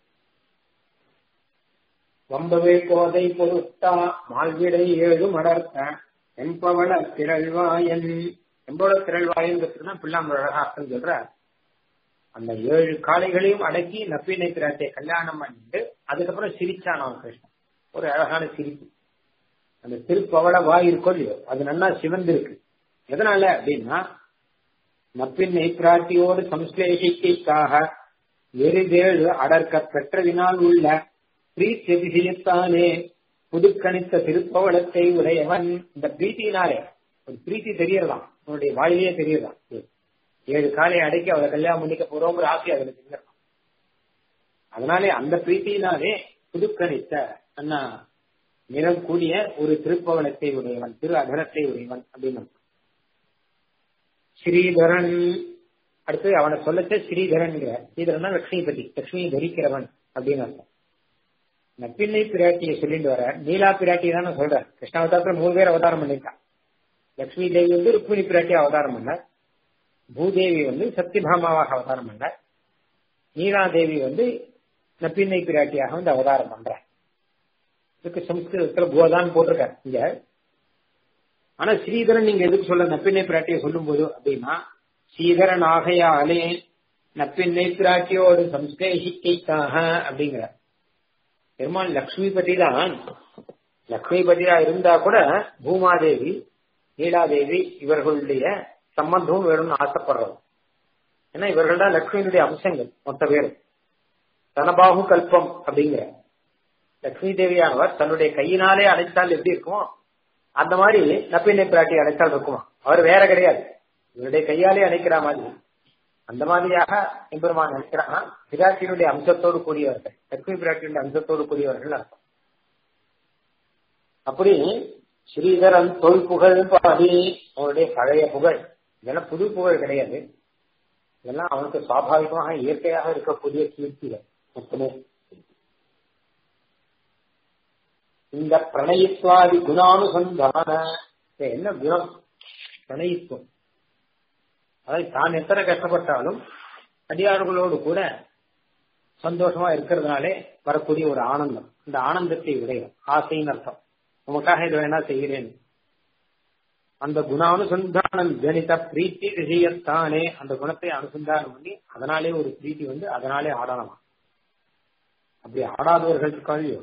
[SPEAKER 1] வம்பவே கோதை பொருத்தா மால்விடை ஏழு மடர்த்த எம்பவள திரள்வாயன் எம்பவள திரள்வாயன்கிறதுனா பிள்ளாம்பு அழகாசன் சொல்ற அந்த ஏழு காளைகளையும் அடக்கி நப்பினை பிராட்டியை கல்யாணம் பண்ணிட்டு அதுக்கப்புறம் சிரிச்சான் அவன் கிருஷ்ணன் ஒரு அழகான சிரிப்பு அந்த திருப்பவள வாய் இருக்கோ இல்லையோ அது நல்லா சிவந்திருக்கு எதனால அப்படின்னா நப்பின்னை பிராட்டியோடு சம்ஸ்லேஷிக்கைக்காக எரிதேழு அடர்க்க பெற்றதினால் உள்ள பிரீத்தியதிசயத்தானே புதுக்கணித்த திருப்பவளத்தை உடையவன் இந்த பிரீத்தினாலே ஒரு பிரீத்தி தெரியறதாம் அவனுடைய வாயிலேயே தெரியறதாம் ஏழு காலையை அடக்கி அவளை கல்யாணம் பண்ணிக்க போறோங்கிற ஆசை அதுல தெரிஞ்சிடலாம் அதனாலே அந்த பிரீத்தினாலே புதுக்கணித்த அண்ணா நிறம் கூடிய ஒரு திருப்பவளத்தை உடையவன் திரு அகரத்தை உடையவன் அப்படின்னு ஸ்ரீதரன் அடுத்து அவனை சொல்லச்ச ஸ்ரீதரன் ஸ்ரீதரன் லட்சுமி பதி லட்சுமியை தரிக்கிறவன் அப்படின்னு அர்த்தம் நப்பிள்ளை பிராட்டியை சொல்லிட்டு வர நீலா பிராட்டி தானே சொல்றார் கிருஷ்ணாவதாரத்துல மூணு பேர் அவதாரம் பண்ணிருக்கான் லட்சுமி தேவி வந்து ருக்மிணி பிராட்டி அவதாரம் பண்ணார் பூதேவி வந்து சத்யபாமாவாக அவதாரம் பண்ணார் நீலாதேவி வந்து நப்பிண்ணை பிராட்டியாக வந்து அவதாரம் பண்றார் இதுக்கு சம்ஸ்கிருதத்துல கோதான் போட்டிருக்காரு இங்க ஆனா ஸ்ரீதரன் நீங்க எதுக்கு சொல்ல நப்பிண்ணை பிராட்டியை சொல்லும் போது அப்படின்னா ஸ்ரீதரன் ஆகையாலே நப்பிண்ணை பிராட்டியோடு சம்ஸ்கிருதிக்காக அப்படிங்கிற பெருமாள் லக்ஷ்மிபதி தான் லக்ஷ்மிபதியா இருந்தா கூட பூமாதேவி நீலாதேவி இவர்களுடைய சம்பந்தமும் வேணும்னு ஆசைப்படுறோம் ஏன்னா இவர்கள் தான் லக்ஷ்மியினுடைய அம்சங்கள் மொத்த பேரும் தனபாகு கல்பம் அப்படிங்கிற லக்ஷ்மி தேவியானவர் தன்னுடைய கையினாலே அழைத்தால் எப்படி இருக்குமோ அந்த மாதிரி நப்பினை பிராட்டி அழைத்தால் இருக்குமா அவர் வேற கிடையாது இவருடைய கையாலே அழைக்கிற மாதிரி அந்த மாதிரியாக எம்பெருமான் நினைக்கிறான்னா பிராட்டியினுடைய அம்சத்தோடு கூடியவர்கள் லட்சுமி பிராட்டியுடைய அம்சத்தோடு கூடியவர்கள் அர்த்தம் அப்படி ஸ்ரீதரன் தொல் புகழ் பாடி அவருடைய பழைய புகழ் இதெல்லாம் புது புகழ் கிடையாது இதெல்லாம் அவனுக்கு சுவாபாவிகமாக இயற்கையாக இருக்கக்கூடிய கீர்த்திகள் மொத்தமே இந்த பிரணயித்வாதி குணானுசந்தான என்ன குணம் பிரணயித்துவம் அதாவது தான் எத்தனை கஷ்டப்பட்டாலும் அடியார்களோடு கூட சந்தோஷமா இருக்கிறதுனாலே வரக்கூடிய ஒரு ஆனந்தம் இந்த ஆனந்தத்தை உடையும் ஆசைன்னு அர்த்தம் உமக்காக இது வேணா செய்கிறேன் அந்த குணானுசந்தானம் கணித பிரீத்தி விஷயத்தானே அந்த குணத்தை அனுசந்தானம் பண்ணி அதனாலே ஒரு பிரீத்தி வந்து அதனாலே ஆடலாமா அப்படி ஆடாதவர்கள் இருக்காளியோ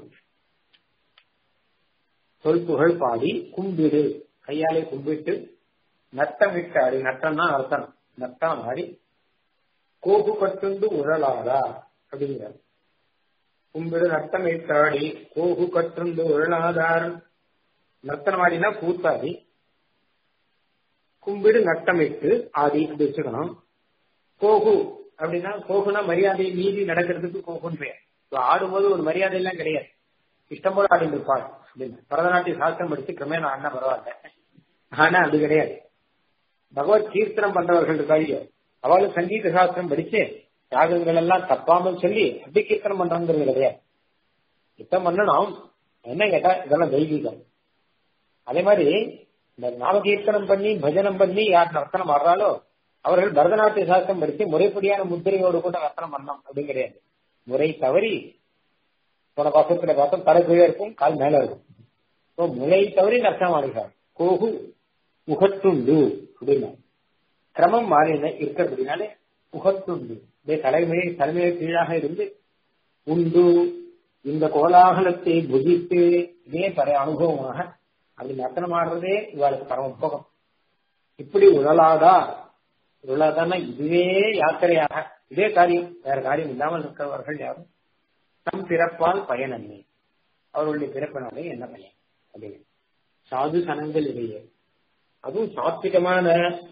[SPEAKER 1] சொல் புகழ் பாடி கும்பிடு கையாலே கும்பிட்டு நட்டமிட்டு ஆடி நட்டம்னா அர்த்தம் நட்டம் ஆடி கோபு கட்டுண்டு உழலாதா அப்படிங்கிறார் கும்பிடு நட்டம் ஆடி கோகு கட்டுண்டு உழலாதார் நர்த்தனம் ஆடினா கூத்தாடி கும்பிடு நட்டமிட்டு ஆடி அப்படி வச்சுக்கணும் கோகு அப்படின்னா கோகுனா மரியாதை மீறி நடக்கிறதுக்கு கோகுன்னு பெயர் ஆடும்போது ஒரு மரியாதை எல்லாம் கிடையாது இஷ்டம் போல ஆடி இருப்பாள் அப்படின்னு பரதநாட்டிய சாஸ்திரம் படிச்சு கிரமேண ஆடினா பரவாயில்ல ஆனா அது கிடையாது பகவத் கீர்த்தனம் பண்றவர்கள் இருக்காளியோ அவளும் சங்கீத சாஸ்திரம் படிச்சு யாகங்கள் எல்லாம் தப்பாமல் சொல்லி அப்படி கீர்த்தனம் பண்றாங்கிறது கிடையாது யுத்தம் பண்ணணும் என்ன கேட்டா இதெல்லாம் தெய்வீகம் அதே மாதிரி இந்த நாம கீர்த்தனம் பண்ணி பஜனம் பண்ணி யார் நர்த்தனம் ஆடுறாலோ அவர்கள் பரதநாட்டிய சாஸ்திரம் படிச்சு முறைப்படியான முத்திரையோடு கூட நர்த்தனம் பண்ணணும் அப்படின்னு கிடையாது முறை தவறி போன பக்கத்துல பார்த்தோம் தலை கீழே இருக்கும் கால் மேல இருக்கும் முறை தவறி நர்த்தனம் ஆடுகிறார் கோகு முகத்துண்டு அப்படின்னா கிரமம் மாறி இருக்கிறதுனாலே முகத்துண்டு தலைமையை தலைமையை கீழாக இருந்து உண்டு இந்த கோலாகலத்தை புதித்து இதே பல அனுபவமாக அப்படி நர்த்தனம் ஆடுறதே இவாளுக்கு பரம போகம் இப்படி உழலாதா உழலாதான்னா இதுவே யாத்திரையாக இதே காரியம் வேற காரியம் இல்லாமல் இருக்கிறவர்கள் யாரும் தம் பிறப்பால் பயனன்மை அவர்களுடைய பிறப்பினாலே என்ன பயன் அப்படின்னு சாது சனங்கள் இடையே அதுவும் சாத்விகமான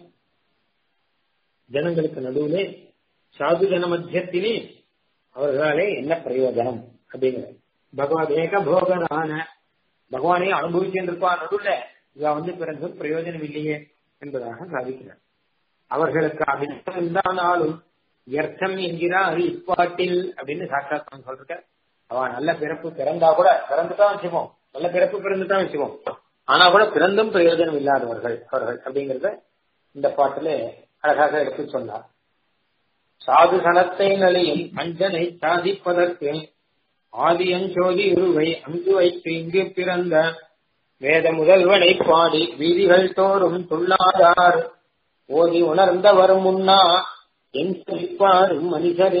[SPEAKER 1] ஜனங்களுக்கு நடுவிலே சாது ஜன மத்தியத்திலே அவர்களாலே என்ன பிரயோஜனம் அப்படிங்கிற பகவான் ஏக போகரான பகவானே அனுபவிச்சிருப்பார் நடுவில் இவ வந்து பிறகு பிரயோஜனம் இல்லையே என்பதாக சாதிக்கிறார் அவர்களுக்கு அபிநயம் இருந்தாலும் வியர்த்தம் என்கிறார் இப்பாட்டில் அப்படின்னு சாட்சாத்தான் சொல்ற அவன் நல்ல பிறப்பு பிறந்தா கூட பிறந்துதான் வச்சுப்போம் நல்ல பிறப்பு பிறந்துதான் வச்சுப்போம் ஆனா கூட பிறந்தும் பிரயோஜனம் இல்லாதவர்கள் அவர்கள் அப்படிங்கறத இந்த பாட்டுல அழகாக எடுத்து சொன்னார் சாது சனத்தை நிலையில் அஞ்சனை சாதிப்பதற்கு ஆதியஞ்சோதி உருவை அங்கு வைத்து இங்கு பிறந்த வேத முதல்வனை பாடி வீதிகள் தோறும் துள்ளாதார் ஓதி உணர்ந்தவர் முன்னா என் சொல்லிப்பாரும் மனிதரே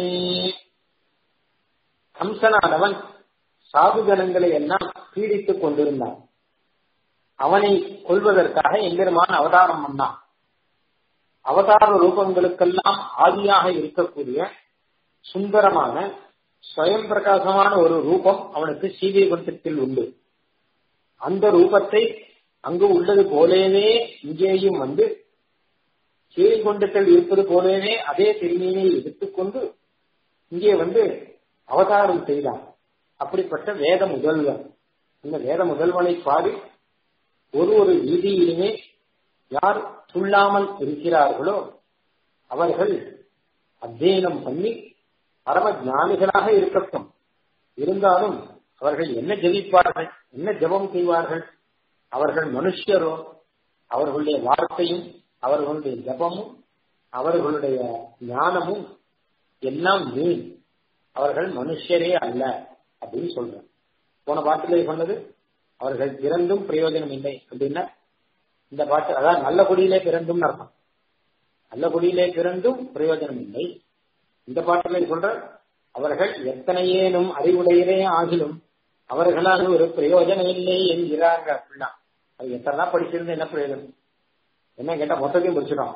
[SPEAKER 1] கம்சனானவன் சாது ஜனங்களை எல்லாம் பீடித்துக் கொண்டிருந்தான் அவனை கொள்வதற்காக எம்பெருமான் அவதாரம் பண்ணான் அவதார ரூபங்களுக்கெல்லாம் ஆதியாக இருக்கக்கூடிய சுந்தரமான ஸ்வயம் பிரகாசமான ஒரு ரூபம் அவனுக்கு சீதைகுண்டத்தில் உண்டு அந்த ரூபத்தை அங்கு உள்ளது போலேவே இங்கேயும் வந்து சீதைகுண்டத்தில் இருப்பது போலேவே அதே திருமீனை எடுத்துக்கொண்டு இங்கே வந்து அவதாரம் செய்தான் அப்படிப்பட்ட வேத முதல்வன் இந்த வேத முதல்வனை பாடி ஒரு ஒரு வீதியிலுமே யார் துள்ளாமல் இருக்கிறார்களோ அவர்கள் அத்தியனம் பண்ணி பரம ஞானிகளாக இருக்கட்டும் இருந்தாலும் அவர்கள் என்ன ஜெபிப்பார்கள் என்ன ஜெபம் செய்வார்கள் அவர்கள் மனுஷரோ அவர்களுடைய வார்த்தையும் அவர்களுடைய ஜபமும் அவர்களுடைய ஞானமும் எல்லாம் வீண் அவர்கள் மனுஷரே அல்ல அப்படின்னு சொல்றேன் போன பாட்டிலே சொன்னது அவர்கள் பிறந்தும் பிரயோஜனம் இல்லை அப்படின்னா இந்த பாட்டு அதாவது நல்ல குடியிலே பிறந்தும் அர்த்தம் நல்ல குடியிலே பிறந்தும் பிரயோஜனம் இல்லை இந்த பாட்டிலே சொல்ற அவர்கள் எத்தனையேனும் அறிவுடையரே ஆகிலும் அவர்களால் ஒரு பிரயோஜனம் இல்லை என்கிறாங்க அப்படின்னா அது எத்தனை படிச்சிருந்து என்ன பிரயோஜனம் என்ன கேட்டா மொத்தத்தையும் படிச்சிடும்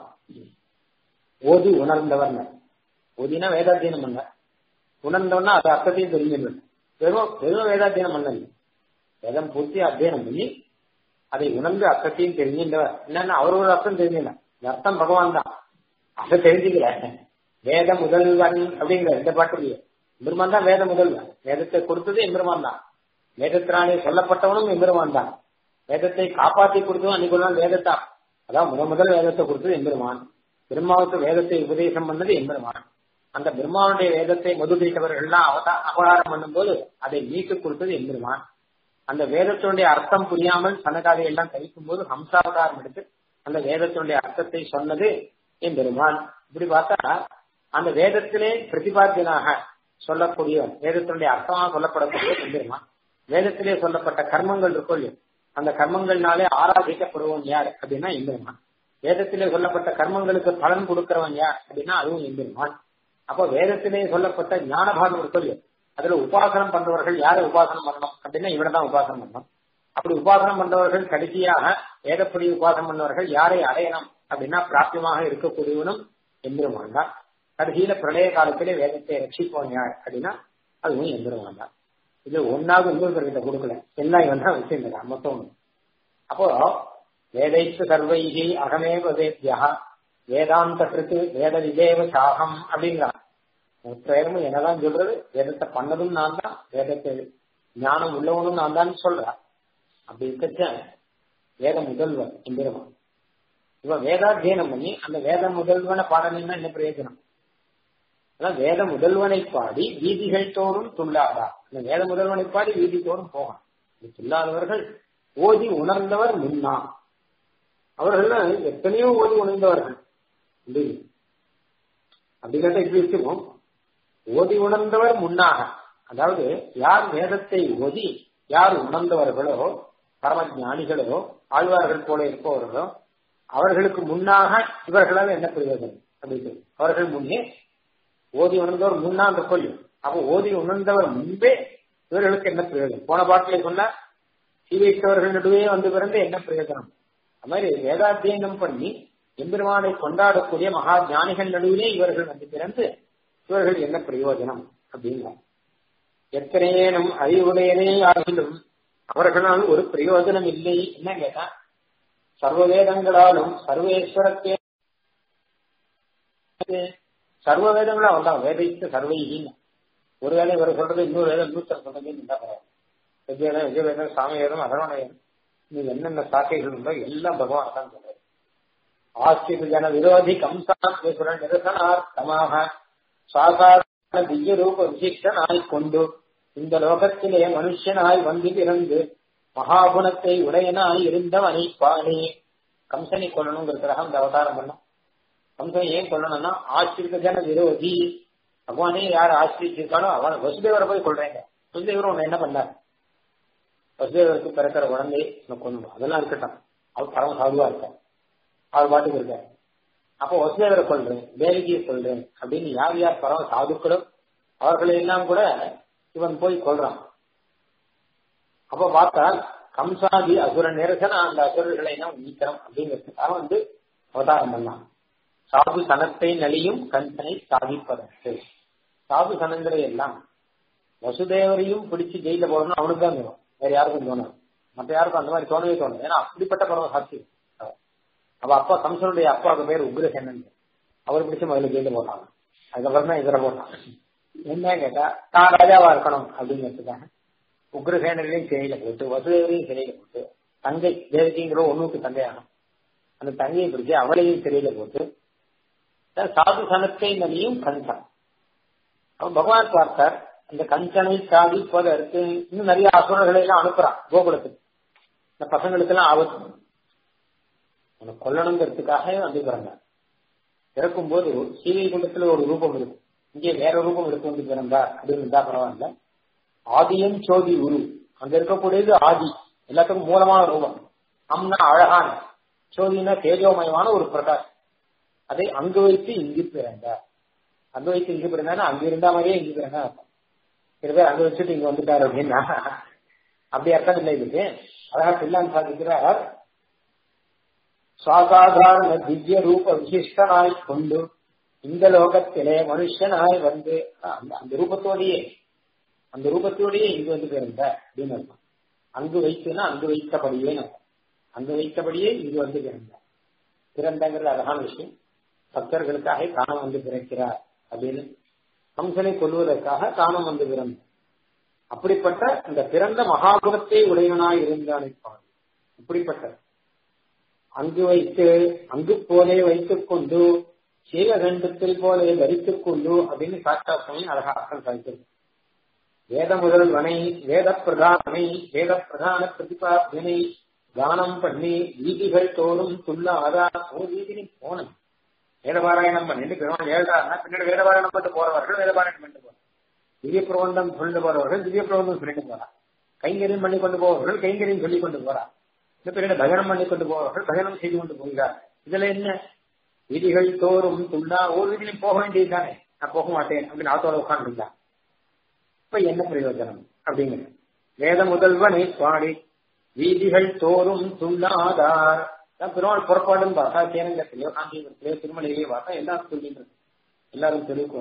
[SPEAKER 1] ஓதி உணர்ந்தவர் ஓதினா வேதாத்தியனம் பண்ண உணர்ந்தவன்னா அது அர்த்தத்தையும் தெரிஞ்சிருந்தது வெறும் வெறும் வேதாத்தியனம் பண்ணல வேதம் பூர்த்தி அத்தியனம் பண்ணி அதை உணர்ந்து அர்த்தத்தையும் தெரிஞ்சின்றவர் என்னன்னா அவரோட அர்த்தம் தெரிஞ்சிല്ല அர்த்தம் பகவான் தான் அதை தெரிஞ்சுக்கல வேத முதல்வன் அப்படிங்கிற இந்த பாட்டுலயே எம்பெருமான் தான் வேத முதல்வன் வேதத்தை கொடுத்தது எம்பெருமான் தான் வேதத்தினாலே சொல்லப்பட்டவனும் எம்பெருமான் தான் வேதத்தை காப்பாற்றி கொடுத்ததும் அன்னைக்கு ஒரு நாள் வேதத்தான் அதான் முதல் முதல் வேதத்தை கொடுத்தது எம்பெருமான் பிரம்மாவுக்கு வேதத்தை உபதேசம் பண்ணது எம்பெருமான் அந்த பிரம்மாவுடைய வேதத்தை மதுபிடித்தவர்கள்லாம் அவதா அபகாரம் பண்ணும்போது அதை மீட்டு கொடுத்தது எம்பெருமான் அந்த வேதத்தினுடைய அர்த்தம் புரியாமல் சனகாதை எல்லாம் கழிக்கும் போது ஹம்சாவதாரம் எடுத்து அந்த வேதத்தினுடைய அர்த்தத்தை சொன்னது எம்பெருமான் இப்படி பார்த்தா அந்த வேதத்திலே பிரதிபாத்தியனாக சொல்லக்கூடியவன் வேதத்தினுடைய அர்த்தமாக சொல்லப்படக்கூடிய எம்பெருமான் வேதத்திலே சொல்லப்பட்ட கர்மங்கள் இருக்கும் அந்த கர்மங்கள்னாலே ஆராதிக்கப்படுவன் யார் அப்படின்னா எம்பெருமான் வேதத்திலே சொல்லப்பட்ட கர்மங்களுக்கு பலன் கொடுக்கிறவன் யார் அப்படின்னா அதுவும் எம்பெருமான் அப்போ வேதத்திலே சொல்லப்பட்ட ஞானபாகம் இருக்கும் அதுல உபாசனம் பண்றவர்கள் யாரை உபாசனம் பண்ணணும் அப்படின்னா இவனதான் உபாசனம் பண்ணணும் அப்படி உபாசனம் பண்றவர்கள் கடைசியாக வேதப்படி உபாசனம் பண்ணவர்கள் யாரை அடையணும் அப்படின்னா பிராப்தியமாக இருக்கக்கூடியவனும் எம்பெருமான் தான் கடைசியில பிரளய காலத்திலே வேதத்தை ரட்சிப்போம் யார் அப்படின்னா அதுவும் எம்பெருமான் தான் இது ஒன்னாவது இன்னொருத்தர்கிட்ட கொடுக்கல எல்லாம் இவன் தான் வச்சிருந்தான் மொத்தம் அப்போ வேதைத்து சர்வைகி அகமேவ வேத்யா வேதாந்த கிருத்து வேத விதேவ சாகம் அப்படிங்கிறான் மொத்தமும் என்னதான் சொல்றது வேதத்தை பண்ணதும் நான் தான் வேதத்தை ஞானம் உள்ளவனும் நான் தான் சொல்றான் அப்படி இருக்கச்ச வேத முதல்வன் எந்திரமா இவன் வேதாத்தியனம் பண்ணி அந்த வேத முதல்வனை பாடணும்னா என்ன பிரயோஜனம் அதான் வேத முதல்வனை பாடி வீதிகள் தோறும் துள்ளாதா அந்த வேத முதல்வனை பாடி வீதி தோறும் போகணும் துள்ளாதவர்கள் ஓதி உணர்ந்தவர் முன்னா அவர்கள் எத்தனையோ ஓதி உணர்ந்தவர்கள் அப்படி கேட்டா இப்படி வச்சுக்கோம் ஓதி உணர்ந்தவர் முன்னாக அதாவது யார் வேதத்தை ஓதி யார் உணர்ந்தவர்களோ பரம ஞானிகளோ ஆழ்வார்கள் போல இருப்பவர்களோ அவர்களுக்கு முன்னாக இவர்களால் என்ன பிரயோஜனம் அப்படின்னு அவர்கள் முன்னே ஓதி உணர்ந்தவர் முன்னா அந்த கொள்ளு அப்போ ஓதி உணர்ந்தவர் முன்பே இவர்களுக்கு என்ன பிரயோஜனம் போன பாட்டிலே சொன்னா சீவைத்தவர்கள் நடுவே வந்து பிறந்து என்ன பிரயோஜனம் அது மாதிரி வேதாத்தியனம் பண்ணி எம்பெருமானை கொண்டாடக்கூடிய மகா ஞானிகள் நடுவிலே இவர்கள் வந்து பிறந்து இவர்கள் என்ன பிரயோஜனம் அப்படின்னா எத்தனையேனும் அறிவுடையனே ஆகிலும் அவர்களால் ஒரு பிரயோஜனம் இல்லை என்ன கேட்டா சர்வ வேதங்களாலும் சர்வேஸ்வரத்தே சர்வ வேதங்களும் அவன் தான் வேதைத்து சர்வைகின்னு ஒரு வேலை இவர் சொல்றது இன்னொரு வேதம் நூத்தர் சொல்றது இருந்தா பரவாயில்ல விஜயவேதம் விஜயவேதம் சாமவேதம் அதனோட நீ என்னென்ன சாக்கைகள் உண்டோ எல்லாம் பகவான் தான் சொல்றாரு ஆஸ்திக ஜன விரோதி கம்சாசுரன் நிரசனார்த்தமாக சாதாரண திவ்ய ரூப விசிஷ்டனாய் கொண்டு இந்த லோகத்திலே மனுஷனாய் வந்து பிறந்து மகாகுணத்தை உடையனாய் இருந்தவனை பாணி கம்சனை கொல்லணுங்கிறதுக்காக அந்த அவதாரம் பண்ணோம் கம்சனை ஏன் கொல்லணும்னா ஆசிரிக்க ஜன விரோதி பகவானே யார் ஆசிரிச்சிருக்கானோ அவன் வசுதேவரை போய் கொள்றேங்க வசுதேவர் உன்னை என்ன பண்ணார் வசுதேவருக்கு பிறக்கிற குழந்தை கொண்டு அதெல்லாம் இருக்கட்டும் அவர் பரம சாதுவா இருக்கார் அவர் பாட்டுக்கு இருக்கார் அப்போ வசுதேவரை கொள்றேன் தேவகியை கொள்றேன் அப்படின்னு யார் யார் பரம சாதுக்களோ அவர்களை எல்லாம் கூட இவன் போய் கொள்றான் அப்ப பார்த்தால் கம்சாதி அசுர நிரசன அந்த அசுரர்களை எல்லாம் நீக்கிறோம் அப்படிங்கிறதுக்காக வந்து அவதாரம் பண்ணான் சாது சனத்தை நலியும் கஞ்சனை சாதிப்பதற்கு சாது சனங்களை எல்லாம் வசுதேவரையும் பிடிச்சு ஜெயில போடணும் அவனுக்கு தான் தோணும் வேற யாருக்கும் தோணும் மற்ற யாருக்கும் அந்த மாதிரி தோணவே தோணும் ஏன்னா அப்படிப்பட்ட பரவ சாட்சி அவ அப்பா கம்சனுடைய அப்பாவுக்கு பேர் உக்ரசேனன் அவர் பிடிச்ச முதல்ல ஜெயில போட்டாங்க அதுக்கப்புறம் தான் இதில் போட்டான் என்ன கேட்டா தான் ராஜாவா இருக்கணும் அப்படிங்கிறதுக்காக உக்ரசேனரையும் சிறையில போட்டு வசுதேவரையும் சிறையில போட்டு தங்கை தேவகிங்கிற ஒண்ணுக்கு தங்கையாகும் அந்த தங்கையை பிடிச்சு அவளையும் சிறையில போட்டு சாது சனத்தை நலியும் கன்சான் அவன் பகவான் பார்த்தார் அந்த கஞ்சனை சாதிப்பதற்கு இன்னும் நிறைய அசுரர்களை எல்லாம் அனுப்புறான் கோகுலத்துக்கு இந்த பசங்களுக்கு எல்லாம் ஆபத்து உன்னை கொல்லணுங்கிறதுக்காக வந்து பிறந்தார் பிறக்கும் போது சீதை குண்டத்துல ஒரு ரூபம் இருக்கும் இங்கே வேற ரூபம் எடுத்து வந்து பிறந்தார் அப்படின்னு இருந்தா பரவாயில்ல ஆதியும் சோதி உரு அங்க இருக்கக்கூடியது ஆதி எல்லாத்துக்கும் மூலமான ரூபம் அம்னா அழகான சோதினா தேஜோமயமான ஒரு பிரகாஷ் அதை அங்கு வைத்து இங்கு பிறந்தார் அங்க வைத்து இங்கு பிறந்தா அங்க இருந்தா மாதிரியே இங்கு பிறந்தா அர்த்தம் சில பேர் அங்க வச்சுட்டு இங்க வந்துட்டாரு அப்படின்னா அப்படி அர்த்தம் இல்லை இதுக்கு அழகா பிள்ளான் சாதிக்கிறார் சுவாசாதாரண திவ்ய ரூப விசிஷ்டனாய் கொண்டு இந்த லோகத்திலே மனுஷனாய் வந்து அந்த அந்த ரூபத்தோடையே அந்த ரூபத்தோடையே இங்கு வந்து பிறந்த அப்படின்னு அர்த்தம் அங்கு வைத்துனா அங்கு வைத்தபடியே அங்கு வைத்தபடியே இங்கு வந்து பிறந்த பிறந்தங்கிறது அழகான விஷயம் பக்தர்களுக்காக காணம் வந்து பிறக்கிறார் அப்படின்னு கம்சனை கொல்வதற்காக காணம் வந்து பிறந்த அப்படிப்பட்ட இந்த பிறந்த மகாகுணத்தை உடையவனாய் இருந்தான் இப்படிப்பட்ட அங்கு வைத்து அங்கு போலே வைத்துக் கொண்டு சீலகண்டத்தில் போலே தரித்துக் கொண்டு அப்படின்னு சாட்சாத்தமே அழகா அர்த்தம் சாதிக்கிறது வேத முதல்வனை வேத பிரதானனை வேத பிரதான பிரதிபாத்தியனை தானம் பண்ணி வீதிகள் தோறும் துள்ளாதா ஒரு வீதினி போனேன் வேதபாராயணம் பண்ணிட்டு பெருமாள் ஏழ்றாருன்னா பின்னாடி வேதபாராயணம் பண்ணிட்டு போறவர்கள் வேதபாராயணம் பண்ணிட்டு போறாங்க திவ்ய பிரபந்தம் சொல்லிட்டு போறவர்கள் திவ்ய பிரபந்தம் சொல்லிட்டு போறா கைங்கரியம் பண்ணி கொண்டு போவர்கள் கைங்கரியம் சொல்லி கொண்டு போறா இந்த பின்னாடி பஜனம் பண்ணி கொண்டு போவர்கள் பஜனம் செய்து கொண்டு போகிறார் இதுல என்ன விதிகள் தோறும் துள்ளா ஒரு விதிலையும் போக வேண்டியது தானே நான் போக மாட்டேன் அப்படின்னு ஆத்தோட உட்காந்துருந்தா இப்ப என்ன பிரயோஜனம் அப்படிங்கிற வேத முதல்வனை பாடி வீதிகள் தோறும் துள்ளாதார் பெருமாள் புறப்பாடுன்னு பார்த்தா சேனங்கத்திலேயோ காந்திபுரத்திலேயோ திருமலையிலேயோ பார்த்தா எல்லாரும் சொல்லிட்டு எல்லாரும் தெருவுக்கு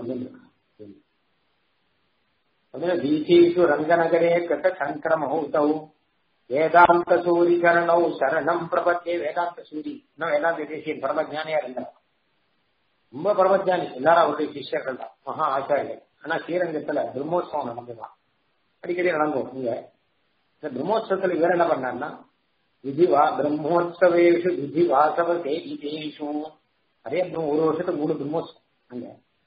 [SPEAKER 1] வந்து வீசீஷு ரங்கநகரே கட்ட சங்கிரமௌதௌ வேதாந்த சூரி சரணௌ சரணம் பிரபத்தே வேதாந்த சூரி இன்னும் வேதாந்த தேசியன் பரமஜானியா இருந்தார் ரொம்ப பரமஜானி எல்லாரும் அவருடைய சிஷ்யர்கள் தான் மகா ஆச்சாரியர் ஆனா ஸ்ரீரங்கத்துல பிரம்மோத்சவம் நடந்துதான் அடிக்கடி நடக்கும் இங்க இந்த பிரம்மோத்சவத்துல இவர் என்ன பண்ணார்னா விதிவா பிரம்மோத்சவேஷு விதி வாசவ தேகிதேஷு அதே ஒரு வருஷத்துக்கு மூணு பிரம்மோத்சவம் அங்க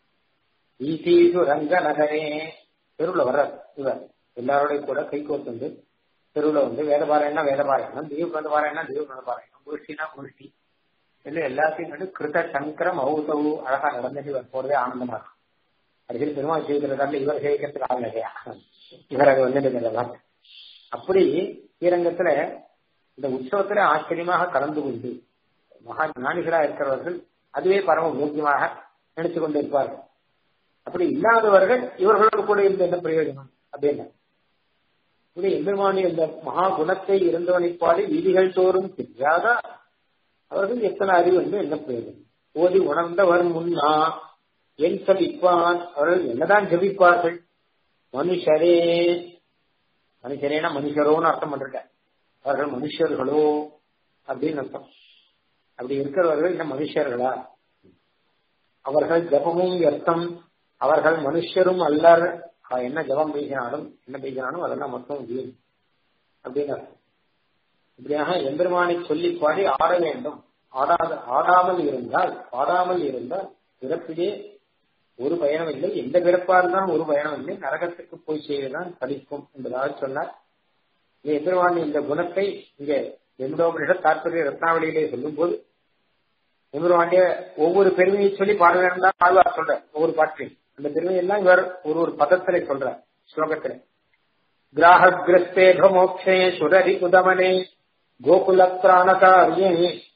[SPEAKER 1] ஈசீஷு ரங்க நகரே தெருவில் வர்றார் இவர் எல்லாரோடையும் கூட கை கோர்த்து தெருவில் வந்து வேதபாராயணம் வேதபாராயணம் தீப பாராயணம் தீப பாராயணம் முருஷ்டினா முருஷ்டி இல்லை எல்லாத்தையும் கண்டு கிருத சங்கரம் ஔதவு அழகா நடந்துட்டு இவர் போறதே ஆனந்தமா இருக்கும் அடிக்கடி பெருமாள் செய்கிறதால இவர் சேவிக்கிறதுக்கு ஆள் இல்லையா இவர் அங்க வந்துட்டு அப்படி ஸ்ரீரங்கத்துல இந்த உற்சவத்துல ஆச்சரியமாக கலந்து கொண்டு மகா ஞானிகளா இருக்கிறவர்கள் அதுவே பரம முக்கியமாக நினைச்சு கொண்டு இருப்பார்கள் அப்படி இல்லாதவர்கள் இவர்களோடு கூட இருந்த என்ன பிரயோஜனம் அப்படின்னு இப்படி எம்பெருமானி இந்த மகா குணத்தை இருந்தவனை பாடி விதிகள் தோறும் தெரியாத அவர்கள் எத்தனை அறிவு என்று என்ன பிரயோஜனம் ஓதி உணர்ந்தவர் முன்னா என் சபிப்பான் அவர்கள் என்னதான் ஜபிப்பார்கள் மனுஷரே மனுஷரேனா மனுஷரோன்னு அர்த்தம் பண்ற அவர்கள் மனுஷர்களோ அப்படின்னு அர்த்தம் அப்படி இருக்கிறவர்கள் என்ன மனுஷர்களா அவர்கள் ஜபமும் அர்த்தம் அவர்கள் மனுஷரும் அல்லர் என்ன ஜபம் பேசினாலும் என்ன பேசினாலும் அதெல்லாம் மொத்தம் வீண் அப்படின்னு இப்படியாக எம்பெருமானை சொல்லி பாடி ஆட வேண்டும் ஆடாத ஆடாமல் இருந்தால் ஆடாமல் இருந்தால் பிறப்பிலே ஒரு பயணம் இல்லை எந்த பிறப்பா இருந்தாலும் ஒரு பயணம் இல்லை நரகத்துக்கு போய் செய்வதுதான் படிக்கும் என்பதாக சொன்னார் எம்பெருமான் இந்த குணத்தை இங்கே எந்தோபனிட தாற்பரிய ரத்னாவளியிலே சொல்லும் போது எம்பெருமாண்டிய ஒவ்வொரு பெருமையை சொல்லி பாட வேண்டும் தான் ஆழ்வார் சொல்ற ஒவ்வொரு பாட்டையும் அந்த பெருமையெல்லாம் இவர் ஒரு ஒரு பதத்திலே சொல்ற ஸ்லோகத்திலே கிராகிரஸ்தேக மோக்ஷே சுரரி உதமனே கோகுல பிராணகாரியே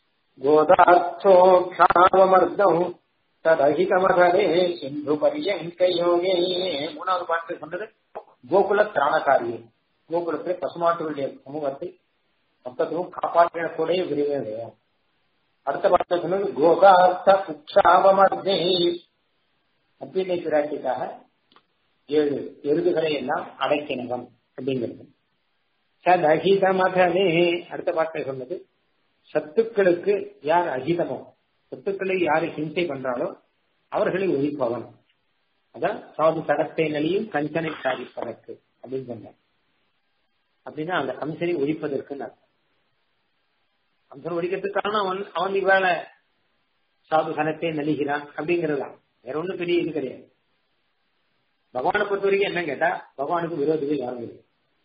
[SPEAKER 1] கோதார்த்தோக்ஷாவமர்தம் ததகிதமகரே சிந்து பரியங்கயோகே மூணாவது பாட்டு சொன்னது கோகுல திராணகாரியே கோகுலத்திலே பசுமாட்டுகளுடைய சமூகத்தை மொத்தத்தையும் காப்பாற்றினக்கூடிய விரிவே அடுத்த பாட்டு சொன்னது கோகார்த்த உற்சாவமர்தே அப்பினை பிராட்டிக்காக ஏழு எருதுகளை எல்லாம் அடைக்கினவன் அப்படிங்கிறது சதகிதமகனே அடுத்த பாட்டை சொன்னது சத்துக்களுக்கு யார் அகிதமோ சத்துக்களை யாரு ஹிம்சை பண்றாலோ அவர்களை ஒழிப்பவன் அதான் சாது சடத்தை நலியும் கஞ்சனை சாதிப்பதற்கு அப்படின்னு சொன்னார் அப்படின்னா அந்த கம்சனை ஒழிப்பதற்கு கம்சனை ஒழிக்கிறதுக்கான அவன் அவன் இவ்வேளை சாது சனத்தை நலிகிறான் அப்படிங்கிறதுதான் வேற ஒண்ணும் பெரிய இது கிடையாது பகவானை பொறுத்த வரைக்கும் என்ன கேட்டா பகவானுக்கு விரோதிகள் யாரும் இல்லை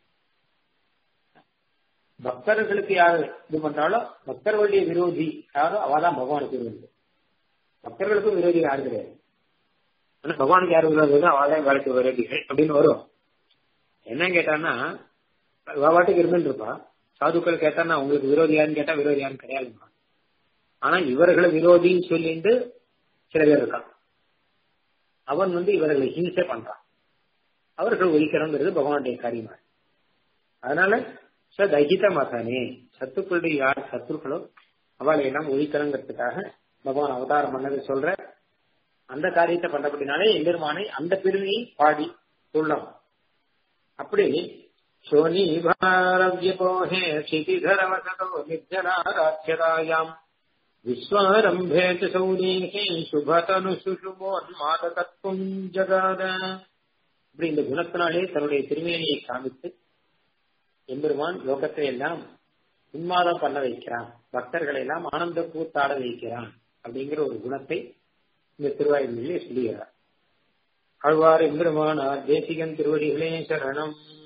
[SPEAKER 1] பக்தர்களுக்கு யாரு இது பண்றாலும் பக்தர்களுடைய விரோதி யாரோ அவதான் பகவானுக்கு விரோதி பக்தர்களுக்கும் விரோதி யாரும் கிடையாது ஆனா பகவானுக்கு யார் விரோதிகள் அவதான் வேலைக்கு விரோதிகள் அப்படின்னு வரும் என்ன கேட்டான்னா பாட்டுக்கு இருந்துட்டு இருப்பா சாதுக்கள் கேட்டான்னா உங்களுக்கு விரோதியான்னு கேட்டா விரோதியான்னு கிடையாதுமா ஆனா இவர்களை விரோதின்னு சொல்லிட்டு சில பேர் இருக்கான் அவன் வந்து இவர்களை ஹிம்சை பண்றான் அவர்கள் ஒழிக்கிறோங்கிறது பகவானுடைய காரியமா அதனால சதகித மகனே சத்துக்களுடைய யார் சத்துருக்களோ அவளை எல்லாம் ஒழிக்கணுங்கிறதுக்காக பகவான் அவதாரம் பண்ணதை சொல்ற அந்த காரியத்தை பண்ணப்படினாலே எம்பெருமானை அந்த பெருமையை பாடி சொல்லலாம் அப்படி சோனி பாரவ்யபோஹே क्षितिधरवसतो निर्जनाराध्यतायाम् विश्वारम्भे च सौरीः சுபதனுசுஷுமோன்மாதகத்துவம் ஜகாத இப்படி இந்த குணத்தினாலே தன்னுடைய திருமேனியை காமித்து எம்பெருமான் லோகத்தை எல்லாம் உன்மாதம் பண்ண வைக்கிறான் பக்தர்களை எல்லாம் ஆனந்த கூத்தாட வைக்கிறான் அப்படிங்கிற ஒரு குணத்தை இந்த திருவாயுமொழியிலே சொல்லுகிறார் ஆழ்வார் எம்பெருமானார் தேசிகன் திருவடிகளே சரணம்